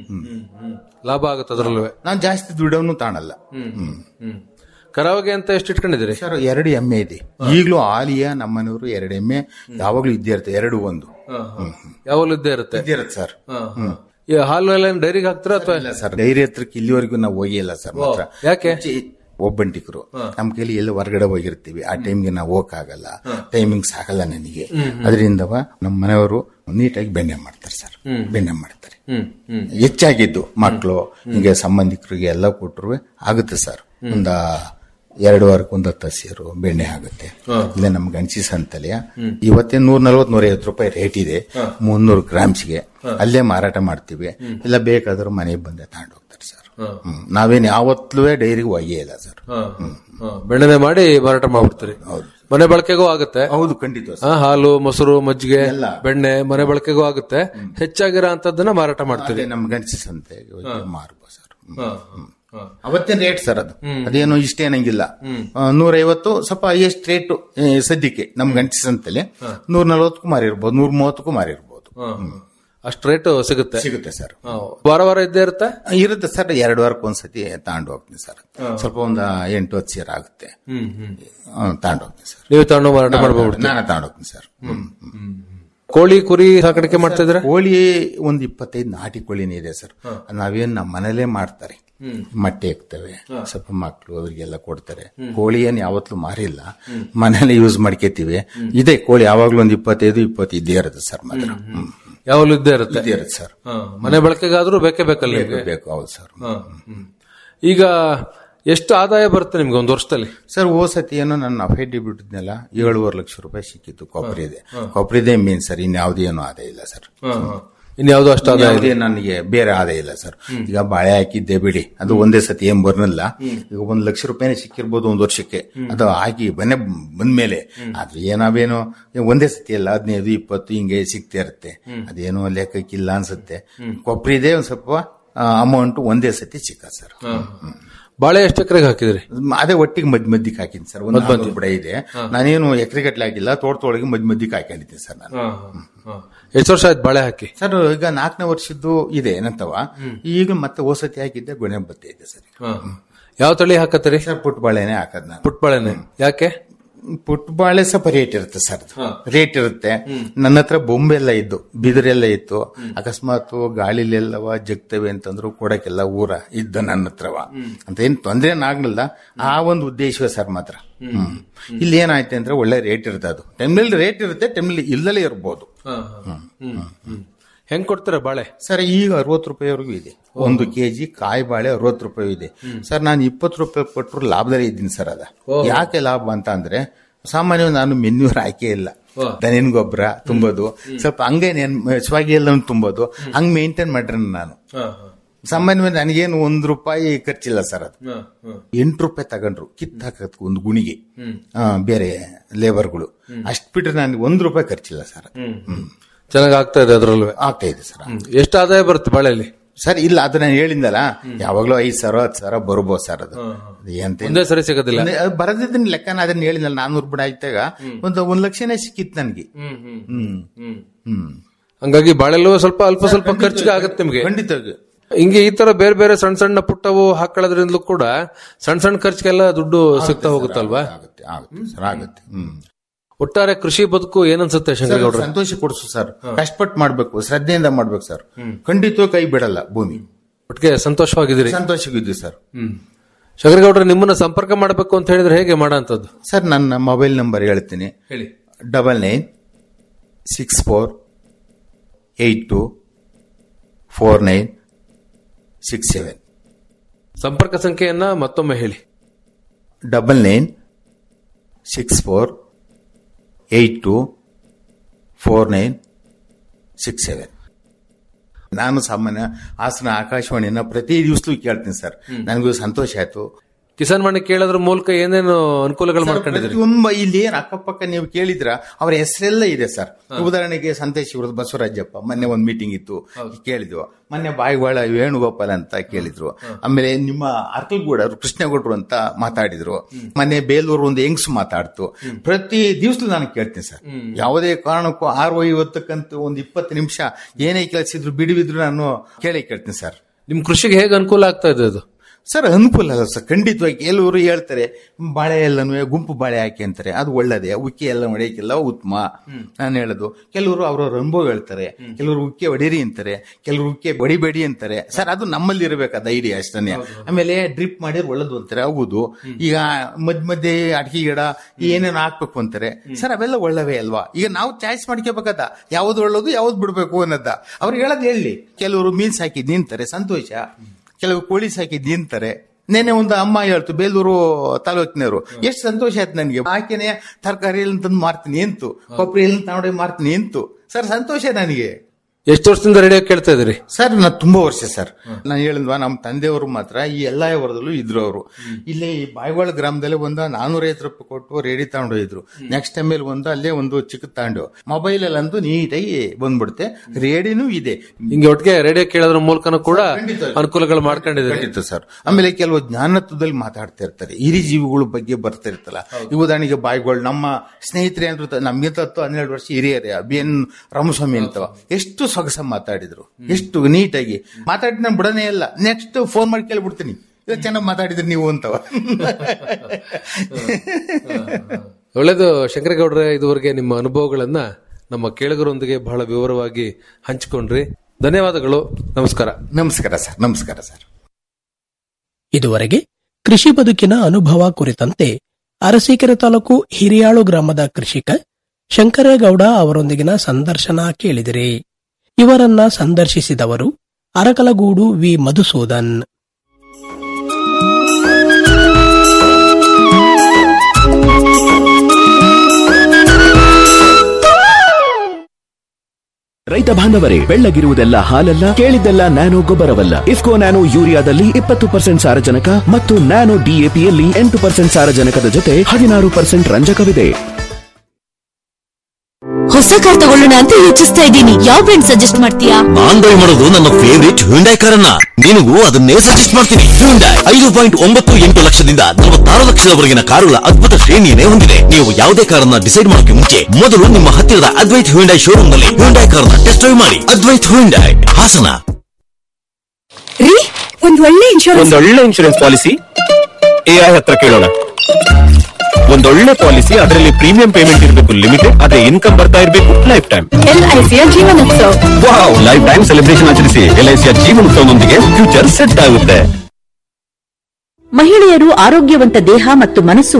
ಲಾಭ ಆಗುತ್ತೆ ಅದ್ರಲ್ಲೂ ನಾನು ಜಾಸ್ತಿ ದುಡ್ಡನ್ನು ತಾಣಲ್ಲ ಹ್ಮ್. ಕರಾವಗೆ ಅಂತ ಎಷ್ಟು ಇಟ್ಕೊಂಡಿದ್ದೀರಿ ಸರ್ ಎರಡು ಎಮ್ಮೆ ಇದೆ ಈಗಲೂ ಆಲಿಯ ನಮ್ಮನೆಯವರು ಎರಡು ಎಮ್ಮೆ ಯಾವಾಗ್ಲೂ ಇದ್ದೇ ಇರುತ್ತೆ ಎರಡು ಒಂದು ಯಾವಾಗಲೂ ಇದ್ದೇ ಇರುತ್ತೆ ಇದ್ದೇ ಇರುತ್ತೆ ಸರ್ ಈ ಹಾಲು ಎಲ್ಲ ಡೈರಿಗೆ ಹಾಕ್ತೀರಾ ಅಥವಾ ಇಲ್ಲ ಸರ್ ಡೈರಿ ಹತ್ರಕ್ಕೆ ಇಲ್ಲಿವರೆಗೂ ನಾವು ಹೋಗಿಲ್ಲ ಸರ್ ಮಾತ್ರ ಯಾಕೆ ಒಬ್ಬಂಟಿಕರು ನಮ್ಮ ಕೈಲಿ ಎಲ್ಲ ಹೊರಗಡೆ ಹೋಗಿರ್ತೀವಿ ಆ ಟೈಮ್ಗೆ ನಾವು ಹೋಗಕ್ಕಾಗಲ್ಲ ಟೈಮಿಂಗ್ ಸಾಕಲ್ಲ ನನಗೆ ಅದರಿಂದವ ನಮ್ಮ ಮನೆಯವರು ನೀಟಾಗಿ ಬೆಣ್ಣೆ ಮಾಡ್ತಾರೆ ಸರ್ ಬೆಣ್ಣೆ ಮಾಡ್ತಾರೆ ಹ್ಮ್ ಹ್ಮ್ ಹೆಚ್ಚಾಗಿದ್ದು ಮಕ್ಕಳು ಹಿಂಗೆ ಸಂಬಂಧಿಕರಿಗೆ ಎಲ್ಲ ಕೊಟ್ಟರು ಆಗುತ್ತೆ ಸರ್ ಒಂದ ಎರಡು ವಾರಕ್ಕೆ ಒಂದು ಹತ್ತು ಹಸಿರು ಬೆಣ್ಣೆ ಆಗುತ್ತೆ ಇಲ್ಲ ನಮ್ ಗಣಸಿ ಸಂತಲೆಯ ಇವತ್ತೇ ನೂರ ನಲ್ವತ್ ನೂರ ಐವತ್ತು ರೂಪಾಯಿ ರೇಟ್ ಇದೆ ಮುನ್ನೂರು ಗ್ರಾಮ್ಸ್ಗೆ ಅಲ್ಲೇ ಮಾರಾಟ ಮಾಡ್ತೀವಿ ಇಲ್ಲ ಬೇಕಾದ್ರೂ ಮನೆಗೆ ಬಂದೆ ತಗೊಂಡು ಹೋಗ್ತಾರೆ ಸರ್ ಹ್ಮ್. ನಾವೇನ್ ಯಾವತ್ತೂ ಡೈರಿಗೆ ಒಯ್ಯೇ ಇಲ್ಲ ಸರ್ ಹ, ಹ. ಬೆಣ್ಣೆ ಮಾಡಿ ಮಾರಾಟ ಮಾಡ್ಬಿಡ್ತೀರಿ ಮನೆ ಬಳಕೆಗೂ ಆಗುತ್ತೆ ಹೌದು ಖಂಡಿತ ಆ, ಹಾಲು ಮೊಸರು ಮಜ್ಜಿಗೆ ಎಲ್ಲ. ಬೆಣ್ಣೆ ಮನೆ ಬಳಕೆಗೂ ಆಗುತ್ತೆ ಹೆಚ್ಚಾಗಿರೋ ಅಂತದನ್ನ ಮಾರಾಟ ಮಾಡ್ತೀರಿ ನಮ್ ಗಣಸಿ ಸಂತೆ ಮಾರ್ಬೋದು ಸರ್ ಹ್ಮ್. ಅವತ್ತಿನ ರೇಟ್ ಸರ್ ಅದು ಅದೇನು ಇಷ್ಟೇನಂಗಿಲ್ಲ ನೂರ ಐವತ್ತು ಸ್ವಲ್ಪ ಹೈಯೆಸ್ಟ್ ರೇಟ್ ಸದ್ಯಕ್ಕೆ ನಮ್ ಗಂಟೆ ಸಂತೆಲಿ ನೂರ ನಲ್ವತ್ತಕ್ಕೂ ಮಾರಿರ್ಬೋದು ನೂರ ಮೂವತ್ತಕ್ಕೂ ಮಾರಿರ್ಬೋದು ಅಷ್ಟು ರೇಟ್ ಸಿಗುತ್ತೆ ಸಿಗುತ್ತೆ ಸರ್ ಹ. ವಾರ ವಾರ ಇದ್ದೇ ಇರುತ್ತೆ ಇರುತ್ತೆ ಸರ್ ಎರಡು ವಾರಕ್ಕೆ ಒಂದ್ಸತಿ ತಗೊಂಡು ಹೋಗ್ತೀನಿ ಸರ್ ಸ್ವಲ್ಪ ಒಂದು ಎಂಟು ಹತ್ತು ಸೇರ್ ಆಗುತ್ತೆ ತಗೊಂಡು ಹೋಗ್ತೀನಿ ಸರ್ ನೀವು ತಗೊಂಡು ಮಾರಾಟ ಮಾಡ್ಬೋದು ನಾನು ತಗೊಂಡು ಹೋಗ್ತೀನಿ ಸರ್ ಹ್ಮ್. ಕೋಳಿ ಕುರಿ ಸಾಕಾಣಿಕೆ ಮಾಡ್ತಾ ಇದ್ರೆ ಕೋಳಿ ಒಂದು ಇಪ್ಪತ್ತೈದು ನಾಟಿ ಕೋಳಿನೇ ಇದೆ ಸರ್ ನಾವೇನ್ ನಮ್ಮ ಮನೇಲೇ ಮಾಡ್ತಾರೆ ಮೊಟ್ಟೆ ಇರ್ತವೆ ಸ್ವಲ್ಪ ಮಕ್ಕಳು ಅವರಿಗೆಲ್ಲ ಕೊಡ್ತಾರೆ ಕೋಳಿ ಏನ್ ಯಾವತ್ತೂ ಮಾರಿಲ್ಲ ಮನೇಲೆ ಯೂಸ್ ಮಾಡ್ಕೋತೀವಿ ಇದೆ ಕೋಳಿ ಯಾವಾಗ್ಲೂ ಒಂದು ಇಪ್ಪತ್ತೈದು ಇಪ್ಪತ್ತು ಇದ್ದೇ ಇರುತ್ತೆ ಸರ್ ಮಾತ್ರ ಹ್ಮ್. ಯಾವಾಗಲೂ ಇದ್ದೇ ಇರುತ್ತೆ ಇದ್ದೇ ಇರುತ್ತೆ ಸರ್ ಹ. ಮನೆ ಬಳಕೆಗಾದ್ರೂ ಬೇಕೇ ಬೇಕಲ್ಲ ನಿಮ್ಗೆ ಬೇಕು ಹೌದು ಸರ್ ಹ. ಹ್ಮ್. ಈಗ ಎಷ್ಟು ಆದಾಯ ಬರುತ್ತೆ ನಿಮ್ಗೆ ಒಂದು ವರ್ಷದಲ್ಲಿ ಸರ್ ಓ ಸತಿ ಏನೋ ನನ್ನ ಅಫೈಡಿ ಬಿಟ್ಟಿದ್ನಲ್ಲ ಏಳುವರೆ ಲಕ್ಷ ರೂಪಾಯಿ ಸಿಕ್ಕಿತ್ತು ಕೊಬ್ಬರಿದೆ ಕೊಬ್ಬರಿದೆ ಮೀನ್ ಸರ್ ಇನ್ಯಾವುದೇ ಏನೋ ಆದಾಯ ಇಲ್ಲ ಸರ್ ಇನ್ಯಾವುದೋ ಅಷ್ಟು ಆದಾಯ ಯಾವುದೇ ನನಗೆ ಬೇರೆ ಆದಾಯ ಇಲ್ಲ ಸರ್ ಈಗ ಬಾಳೆ ಹಾಕಿದ್ದೆ ಬಿಡಿ ಅದು ಒಂದೇ ಸತಿ ಏನ್ ಬರ್ನಲ್ಲ ಈಗ ಒಂದ್ ಲಕ್ಷ ರೂಪಾಯಿನೇ ಸಿಕ್ಕಿರ್ಬೋದು ಒಂದ್ ವರ್ಷಕ್ಕೆ ಅದು ಹಾಕಿ ಬನ್ನೆ ಬಂದ್ಮೇಲೆ ಆದ್ರೆ ಏನಾವೇನೋ ಒಂದೇ ಸತಿ ಅಲ್ಲ ಹದಿನೈದು ಇಪ್ಪತ್ತು ಹಿಂಗೆ ಸಿಗ್ತಾ ಇರುತ್ತೆ ಅದೇನೋ ಲೆಕ್ಕಕ್ಕಿಲ್ಲ ಅನ್ಸುತ್ತೆ ಕೊಬ್ಬರಿದೆ ಒಂದ್ ಸ್ವಲ್ಪ ಅಮೌಂಟ್ ಒಂದೇ ಸತಿ ಸಿಕ್ಕ ಸರ್ ಬಾಳೆ ಎಷ್ಟು ಎಕರೆಗೆ ಹಾಕಿದ್ರಿ ಅದೇ ಒಟ್ಟಿಗೆ ಮಧ್ಯ ಮಧ್ಯಕ್ಕೆ ಹಾಕಿನಿ ಸರ್ ಒಂದು ನಾನ್ನೂರು ಬುಡ ಇದೆ ನಾನೇನು ಎಕರೆಗಟ್ಲೆ ಹಾಕಿಲ್ಲ ತೋಟದೊಳಗೆ ಮಧ್ಯ ಮಧ್ಯಕ್ಕೆ ಹಾಕೊಂಡಿದ್ದೀನಿ ಸರ್ ನಾನು ಎಷ್ಟು ವರ್ಷ ಆಯ್ತು ಬಾಳೆ ಹಾಕಿ ಸರ್ ಈಗ ನಾಲ್ಕನೇ ವರ್ಷದ್ದು ಇದೆ ಏನಂತವ ಈಗ ಮತ್ತೆ ಓಸತಿ ಹಾಕಿದ್ದೆ ಗೊನೆ ಬತ್ತೆ ಇದೆ ಸರ್ ಯಾವ ತಳಿ ಹಾಕತ್ತೀರಿ ಸರ್ ಪುಟ್ ಬಾಳೆನೆ ಹಾಕದ್ ನಾನು ಪುಟ್ ಬಾಳೆನೆ ಯಾಕೆ ಪುಟ್ ಬಾಳೆ ಸ್ವಲ್ಪ ರೇಟ್ ಇರುತ್ತೆ ಸರ್ ರೇಟ್ ಇರುತ್ತೆ ನನ್ನ ಹತ್ರ ಬೊಂಬೆ ಎಲ್ಲ ಇದ್ದು ಬಿದಿರೆಲ್ಲ ಇತ್ತು ಅಕಸ್ಮಾತ್ ಗಾಳಿಲೆಲ್ಲವ ಜಗ್ತವೆ ಅಂತಂದ್ರು ಕೊಡಕ್ಕೆಲ್ಲ ಊರ ಇದ್ದ ನನ್ನ ಹತ್ರವ ಅಂತ ಏನ್ ತೊಂದ್ರೆ ಆಗ್ಲಿಲ್ಲ ಆ ಒಂದು ಉದ್ದೇಶವೇ ಸರ್ ಮಾತ್ರ ಹ್ಮ್. ಇಲ್ಲಿ ಏನಾಯ್ತು ಅಂದ್ರೆ ಒಳ್ಳೆ ರೇಟ್ ಇರುತ್ತೆ ಅದು ಟೈಮ್ನಲ್ಲಿ ರೇಟ್ ಇರುತ್ತೆ ಟೈಮ್ನಲ್ಲಿ ಇಲ್ದಲೇ ಇರ್ಬೋದು ಹೆಂಗ್ ಕೊಡ್ತೀರಾ ಬಾಳೆ ಸರ್ ಈಗ ಅರವತ್ತು ರೂಪಾಯಿವರೆಗೂ ಇದೆ ಒಂದು ಕೆಜಿ ಕಾಯಿ ಬಾಳೆ ಅರವತ್ತು ರೂಪಾಯಿ ಇದೆ ಸರ್ ನಾನು ಇಪ್ಪತ್ತು ರೂಪಾಯಿ ಕೊಟ್ಟರು ಲಾಭದಲ್ಲಿ ಇದ್ದೀನಿ ಸರ್ ಅದ ಯಾಕೆ ಲಾಭ ಅಂತ ಅಂದ್ರೆ ಸಾಮಾನ್ಯವಾಗಿ ನಾನು ಮೆನ್ಯೂರ್ ಆಯ್ಕೆ ಇಲ್ಲ ದನಿನ್ ಗೊಬ್ಬರ ತುಂಬೋದು ಸ್ವಲ್ಪ ಹಂಗೆ ಸ್ವಾಗಿ ಎಲ್ಲ ತುಂಬೋದು ಹಂಗ್ ಮೇಂಟೈನ್ ಮಾಡ್ರಿ ನಾನು ಸಾಮಾನ್ಯವಾಗಿ ನನಗೇನು ಒಂದ್ ರೂಪಾಯಿ ಖರ್ಚಿಲ್ಲ ಸರ್ ಅದು ಎಂಟು ರೂಪಾಯಿ ತಗೊಂಡ್ರು ಕಿತ್ ಹಾಕತ್ ಒಂದು ಗುಣಿಗೆ ಆ, ಬೇರೆ ಲೇಬರ್ಗಳು ಅಷ್ಟ್ ಬಿಟ್ರೆ ನನಗೆ ಒಂದ್ ರೂಪಾಯಿ ಖರ್ಚಿಲ್ಲ ಸರ್ ಅದು. ಹ್ಮ್. ಚೆನ್ನಾಗಿ ಆಗ್ತಾ ಇದೆ ಅದ್ರಲ್ಲೂ ಆಗ್ತಾ ಇದೆ ಸರ್ ಎಷ್ಟು ಆದಾಯ ಬರುತ್ತೆ ಬಾಳೆಯಲ್ಲಿ ಸರ್ ಇಲ್ಲ ಅದು ನಾನು ಹೇಳಿದ್ನಲ್ಲ ಯಾವಾಗ್ಲೂ ಐದ್ ಸಾವಿರ ಹತ್ತು ಸಾವಿರ ಬರ್ಬೋದು ಸರ್ ಅದು ಅದು ಎಂತ ಒಂದೇ ಸರಿ ಸಿಗೋದಿಲ್ಲ ಒಂದೇ- ಅದು ಬರದಿದ್ದನ್ನ ಲೆಕ್ಕ ನಾ ಅದನ್ನ ಹೇಳಿದ್ನಲ್ಲ ನಾನ್ನೂರು ಬಿಡ ಆಯ್ತಾಗ ಒಂದು ಒಂದ್ ಲಕ್ಷನೇ ಸಿಕ್ಕಿತ್ತು ನನಗೆ ಹ್ಮ್ ಹ್ಮ್ ಹಂಗಾಗಿ ಬಾಳೆಲ್ಲೂ ಸ್ವಲ್ಪ ಅಲ್ಪ ಸ್ವಲ್ಪ ಖರ್ಚಿಗೆ ಆಗುತ್ತೆ ನಿಮ್ಗೆ ಖಂಡಿತ ಹಿಂಗೆ ಈ ತರ ಬೇರೆ ಬೇರೆ ಸಣ್ಣ ಸಣ್ಣ ಪುಟ್ಟವು ಹಾಕೊಳ್ಳೋದ್ರಿಂದಲೂ ಕೂಡ ಸಣ್ಣ ಸಣ್ಣ ಖರ್ಚಿಗೆಲ್ಲ ದುಡ್ಡು ಸಿಗ್ತಾ ಹೋಗುತ್ತಲ್ವಾ ಆಗುತ್ತೆ ಆಗುತ್ತೆ ಸರ್ ಆಗುತ್ತೆ ಹ್ಮ್ ಒಟ್ಟಾರೆ ಕೃಷಿ ಬದುಕು ಏನನ್ಸುತ್ತೆ ಶಂಕರಗೌಡ್ರೆ ಸಂತೋಷ ಕೊಡ್ಸು ಸರ್ ಕಷ್ಟಪಟ್ಟು ಮಾಡ್ಬೇಕು ಶ್ರದ್ಧೆಯಿಂದ ಮಾಡ್ಬೇಕು ಸರ್ ಖಂಡಿತವಾಗಿ ಕೈ ಬಿಡಲ್ಲ ಭೂಮಿ ಒಟ್ಟಿಗೆ ಸಂತೋಷವಾಗಿದ್ದೀರಿ ಸಂತೋಷವಿದ್ದು ಸರ್ ಶಂಕರಗೌಡ್ರೆ ನಿಮ್ಮನ್ನ ಸಂಪರ್ಕ ಮಾಡಬೇಕು ಅಂತ ಹೇಳಿದ್ರೆ ಹೇಗೆ ಮಾಡಂತದ್ದು ಸರ್ ನನ್ನ ಮೊಬೈಲ್ ನಂಬರ್ ಹೇಳ್ತೀನಿ ಹೇಳಿ double nine six four eight two four nine six seven ಸಂಪರ್ಕ ಸಂಖ್ಯೆಯನ್ನ ಮತ್ತೊಮ್ಮೆ ಹೇಳಿ double nine six four eight two four nine six seven ನಾನು ಸಾಮಾನ್ಯ ಹಾಸನ ಆಕಾಶವಾಣಿಯನ್ನ ಪ್ರತಿ ದಿವಸಲೂ ಕೇಳ್ತೀನಿ ಸರ್ ನನಗೂ ಸಂತೋಷ ಆಯ್ತು ಕಿಸಾನ್ ವಾಣಿ ಕೇಳೋದ್ರ ಮೂಲಕ ಏನೇನು ಅನುಕೂಲಗಳು ಮಾಡ್ಕೊಂಡಿದ್ದೀರಿ ಪ್ರತಿಯೊಬ್ಬ ಇಲ್ಲಿ ಏನ್ ಅಕ್ಕಪಕ್ಕ ನೀವು ಕೇಳಿದ್ರ ಅವ್ರ ಹೆಸರೆಲ್ಲ ಇದೆ ಸರ್ ಉದಾಹರಣೆಗೆ ಸಂತೇಶ್ ಇವ್ರದ್ದು ಬಸವರಾಜಪ್ಪ ಮೊನ್ನೆ ಒಂದ್ ಮೀಟಿಂಗ್ ಇತ್ತು ಕೇಳಿದ್ವು ಮೊನ್ನೆ ಬಾಯಿವಾಳ ವೇಣುಗೋಪಾಲ್ ಅಂತ ಕೇಳಿದ್ರು ಆಮೇಲೆ ನಿಮ್ಮ ಅರ್ಕಲ್ಗೂಡ ಕೃಷ್ಣಗೌಡ್ರು ಅಂತ ಮಾತಾಡಿದ್ರು ಮೊನ್ನೆ ಬೇಲೂರು ಒಂದು ಹೆಂಗ್ಸ್ ಮಾತಾಡ್ತು ಪ್ರತಿ ದಿವಸ ನಾನು ಕೇಳ್ತೀನಿ ಸರ್ ಯಾವುದೇ ಕಾರಣಕ್ಕೂ ಆರು ಐವತ್ತಕ್ಕಂತೂ ಒಂದು ಇಪ್ಪತ್ತು ನಿಮಿಷ ಏನೇ ಕೆಲಸ ಇದ್ರು ಬಿಡುವಿದ್ರು ನಾನು ಕೇಳೇ ಕೇಳ್ತೀನಿ ಸರ್ ನಿಮ್ ಕೃಷಿಗೆ ಹೇಗೆ ಅನುಕೂಲ ಆಗ್ತಾ ಇದೆ ಅದು ಸರ್ ಅನುಕೂಲ ಅಲ್ಲ ಸರ್ ಖಂಡಿತವಾಗಿ ಕೆಲವರು ಹೇಳ್ತಾರೆ ಬಾಳೆ ಎಲ್ಲನೂ ಗುಂಪು ಬಾಳೆ ಹಾಕಿ ಅಂತಾರೆ ಅದು ಒಳ್ಳೇದೇ ಉಕ್ಕಿ ಎಲ್ಲ ಹೊಡೆಯಕ್ಕೆಲ್ಲ ಉತ್ತಮ ನಾನು ಹೇಳೋದು ಕೆಲವರು ಅವ್ರವ್ರ ಅನುಭವ ಹೇಳ್ತಾರೆ ಕೆಲವರು ಉಕ್ಕೆ ಹೊಡೀರಿ ಅಂತಾರೆ ಕೆಲವರು ಉಕ್ಕೆ ಹೊಡಿಬೇಡಿ ಅಂತಾರೆ ಸರ್ ಅದು ನಮ್ಮಲ್ಲಿ ಇರಬೇಕಾದ ಐಡಿಯಾ ಅಷ್ಟೇ ಆಮೇಲೆ ಡ್ರಿಪ್ ಮಾಡಿದ್ರೆ ಒಳ್ಳೇದು ಅಂತಾರೆ ಹೌದು ಈಗ ಮಧ್ಯ ಮಧ್ಯೆ ಅಡಿಕೆ ಗಿಡ ಏನೇನು ಹಾಕ್ಬೇಕು ಅಂತಾರೆ ಸರ್ ಅವೆಲ್ಲ ಒಳ್ಳವೇ ಅಲ್ವಾ ಈಗ ನಾವು ಚಾಯ್ಸ್ ಮಾಡ್ಕೋಬೇಕದ ಯಾವ್ದು ಒಳ್ಳೇದು ಯಾವ್ದು ಬಿಡ್ಬೇಕು ಅನ್ನೋದ ಅವ್ರು ಹೇಳೋದು ಹೇಳಿ ಕೆಲವರು ಮೀನ್ ಸಾಕಿ ನಿಂತಾರೆ ಸಂತೋಷ ಕೆಲವು ಕೋಳಿ ಸಾಕಿ ನಿಂತಾರೆ ನೆನೆ ಒಂದು ಅಮ್ಮ ಹೇಳ್ತು ಬೇಲೂರು ತಾಲೂಕಿನವರು ಎಷ್ಟು ಸಂತೋಷ ಆಯ್ತು ನನಗೆ ಆಕೆನೆ ತರಕಾರಿ ತಂದು ಮಾರ್ತೀನಿ ಎಂತು ಕೊಬ್ಬರಿ ಎಲ್ಲ ತಗೊಂಡೋಗಿ ಮಾರ್ತೀನಿ ಎಂತು ಸರ್ ಸಂತೋಷ ನನಗೆ ಎಷ್ಟು ವರ್ಷದಿಂದ ರೇಡಿಯೋ ಕೇಳ್ತಾ ಇದ್ದೀರಿ ಸರ್ ನಾ ತುಂಬಾ ವರ್ಷ ಸರ್ ನಾನು ಹೇಳಿದ್ವಾ ನಮ್ಮ ತಂದೆಯವರು ಮಾತ್ರ ಈ ಎಲ್ಲಾ ವರದಲ್ಲೂ ಇದ್ರು ಅವರು ಇಲ್ಲಿ ಬಾಯಿವಾಳ ಗ್ರಾಮದಲ್ಲಿ ಒಂದು ನಾನೂರೈವತ್ತು ರೂಪಾಯಿ ಕೊಟ್ಟು ರೇಡಿ ತಗೊಂಡೋಗಿದ್ರು ನೆಕ್ಸ್ಟ್ ಟೈಮ್ ಮೇಲೆ ಒಂದು ಅಲ್ಲೇ ಒಂದು ಚಿಕ್ಕ ತಗೊಂಡು ಮೊಬೈಲ್ ಅಲ್ಲಂತೂ ನೀಟಾಗಿ ಬಂದ್ಬಿಡುತ್ತೆ ರೇಡಿನೂ ಇದೆ ಹಿಂಗೆ ಒಟ್ಟಿಗೆ ರೇಡಿಯೋ ಕೇಳೋದ್ರ ಮೂಲಕನೂ ಕೂಡ ಅನುಕೂಲಗಳು ಮಾಡ್ಕೊಂಡಿದ್ದೀರಿ ಖಂಡಿತ ಸರ್ ಆಮೇಲೆ ಕೆಲವು ಜ್ಞಾನತ್ವದಲ್ಲಿ ಮಾತಾಡ್ತಾ ಇರ್ತಾರೆ ಹಿರಿ ಜೀವಿಗಳ ಬಗ್ಗೆ ಬರ್ತಾ ಇರ್ತಲ್ಲ ಈ ಉದಾಹರಣೆಗೆ ಬಾಯಿಗಳು ನಮ್ಮ ಸ್ನೇಹಿತರೆ ಅಂದ್ರೆ ನಮ್ಗಿಂತ ಹತ್ತು ಹನ್ನೆರಡು ವರ್ಷ ಹಿರಿಯರೇ ಬಿ ಎನ್ ರಾಮಸ್ವಾಮಿ ಅಂತ ಎಷ್ಟು ಸೊಗಸ ಮಾತಾಡಿದ್ರು ಎಷ್ಟು ನೀಟಾಗಿ ಮಾತಾಡಿ ನಾನು ಬಿಡನೇ ಇಲ್ಲ ನೆಕ್ಸ್ಟ್ ಫೋನ್ ಮಾಡಿ ಕೇಳ್ಬಿಡ್ತೀನಿ ಇಲ್ಲ ಚೆನ್ನಾಗಿ ಮಾತಾಡಿದ್ರಿ ನೀವು ಅಂತವ ಒಳ್ಳೇದು ಶಂಕರಗೌಡ್ರೆ ಇದುವರೆಗೆ ನಿಮ್ಮ ಅನುಭವಗಳನ್ನ ನಮ್ಮ ಕೇಳುಗರೊಂದಿಗೆ ಬಹಳ ವಿವರವಾಗಿ ಹಂಚಿಕೊಂಡ್ರಿ ಧನ್ಯವಾದಗಳು ನಮಸ್ಕಾರ ನಮಸ್ಕಾರ ಸರ್ ನಮಸ್ಕಾರ ಸರ್ ಇದುವರೆಗೆ ಕೃಷಿ ಬದುಕಿನ ಅನುಭವ ಕುರಿತಂತೆ ಅರಸೀಕೆರೆ ತಾಲೂಕು ಹಿರಿಯಾಳು ಗ್ರಾಮದ ಕೃಷಿಕ ಶಂಕರೇಗೌಡ ಅವರೊಂದಿಗಿನ ಸಂದರ್ಶನ ಕೇಳಿದಿರಿ ಇವರನ್ನ ಸಂದರ್ಶಿಸಿದವರು ಅರಕಲಗೂಡು ವಿ ಮಧುಸೂದನ್ ರೈತ ಬಾಂಧವರೇ ಬೆಳ್ಳಗಿರುವುದೆಲ್ಲ ಹಾಲಲ್ಲ ಕೇಳಿದ್ದೆಲ್ಲ ನ್ಯಾನೋ ಗೊಬ್ಬರವಲ್ಲ ಇಫ್ಕೋ ನ್ಯಾನೋ ಯೂರಿಯಾದಲ್ಲಿ ಇಪ್ಪತ್ತು ಪರ್ಸೆಂಟ್ ಸಾರಜನಕ ಮತ್ತು ನ್ಯಾನೋ ಡಿಎಪಿಯಲ್ಲಿ ಎಂಟು ಪರ್ಸೆಂಟ್ ಸಾರಜನಕದ ಜೊತೆ ಹದಿನಾರು ಪರ್ಸೆಂಟ್ ರಂಜಕವಿದೆ ಹೊಸ ಕಾರ್ ತಗೊಳ್ಳೋಣ ಅಂತ ಯೋಚಿಸ್ತಾ ಇದ್ದೀನಿ ಯಾವ ಬ್ರ್ಯಾಂಡ್ ಸಜೆಸ್ಟ್ ಮಾಡ್ತೀಯಾ ನಾನ್ ಬೈ ಮಾಡೋದು ನನ್ನ ಫೇವರಿಟ್ ಹ್ಯುಂಡೈ ಕಾರನ್ನ ನಿನಗೂ ಅದನ್ನೇ ಸಜೆಸ್ಟ್ ಮಾಡ್ತೀನಿ ಹ್ಯುಂಡೈ ಐದು ಪಾಯಿಂಟ್ ಒಂಬತ್ತು ಎಂಟು ಲಕ್ಷದಿಂದ ನಲವತ್ತಾರು ಲಕ್ಷದವರೆಗಿನ ಕಾರುಗಳ ಅದ್ಭುತ ಶ್ರೇಣಿಯನ್ನೇ ಹೊಂದಿದೆ ನೀವು ಯಾವುದೇ ಕಾರನ್ನ ಡಿಸೈಡ್ ಮಾಡೋಕೆ ಮುಂಚೆ ಮೊದಲು ನಿಮ್ಮ ಹತ್ತಿರದ ಅದ್ವೈತ್ ಹ್ಯುಂಡೈ ಶೋರೂಮ್ ನಲ್ಲಿ ಹ್ಯುಂಡೈ ಕಾರನ್ನ ಟೆಸ್ಟ್ ಡ್ರೈವ್ ಮಾಡಿ ಅದ್ವೈತ್ ಹ್ಯುಂಡೈ ಹಾಸನ ರೀ ಒಂದ್ ಒಳ್ಳೆ ಇನ್ಶೂರೆನ್ಸ್ ಒಂದೊಳ್ಳೆ ಇನ್ಶೂರೆನ್ಸ್ ಪಾಲಿಸಿ ಎಐ ಹತ್ರ ಕೇಳೋಣ ಒಂದೊಳ್ಳೆ ಪಾಲಿಸಿ ಅದರಲ್ಲಿ ಪ್ರೀಮಿಯಂ ಪೇಮೆಂಟ್ ಇರಬೇಕು ಲಿಮಿಟೆಡ್ ಅದೇ ಇನ್ಕಮ್ ಬರ್ತಾ ಇರಬೇಕು ಲೈಫ್ ಟೈಮ್ ಎಲ್ಐಸಿಯ Jeevanotsava wow life time celebration ಆಚರಿಸಿ ಎಲ್ಐಸಿಯ ಜೀವನೋತ್ಸವದೊಂದಿಗೆ ಫ್ಯೂಚರ್ ಸೆಟ್ ಆಗುತ್ತೆ ಮಹಿಳೆಯರು ಆರೋಗ್ಯವಂತ ದೇಹ ಮತ್ತು ಮನಸ್ಸು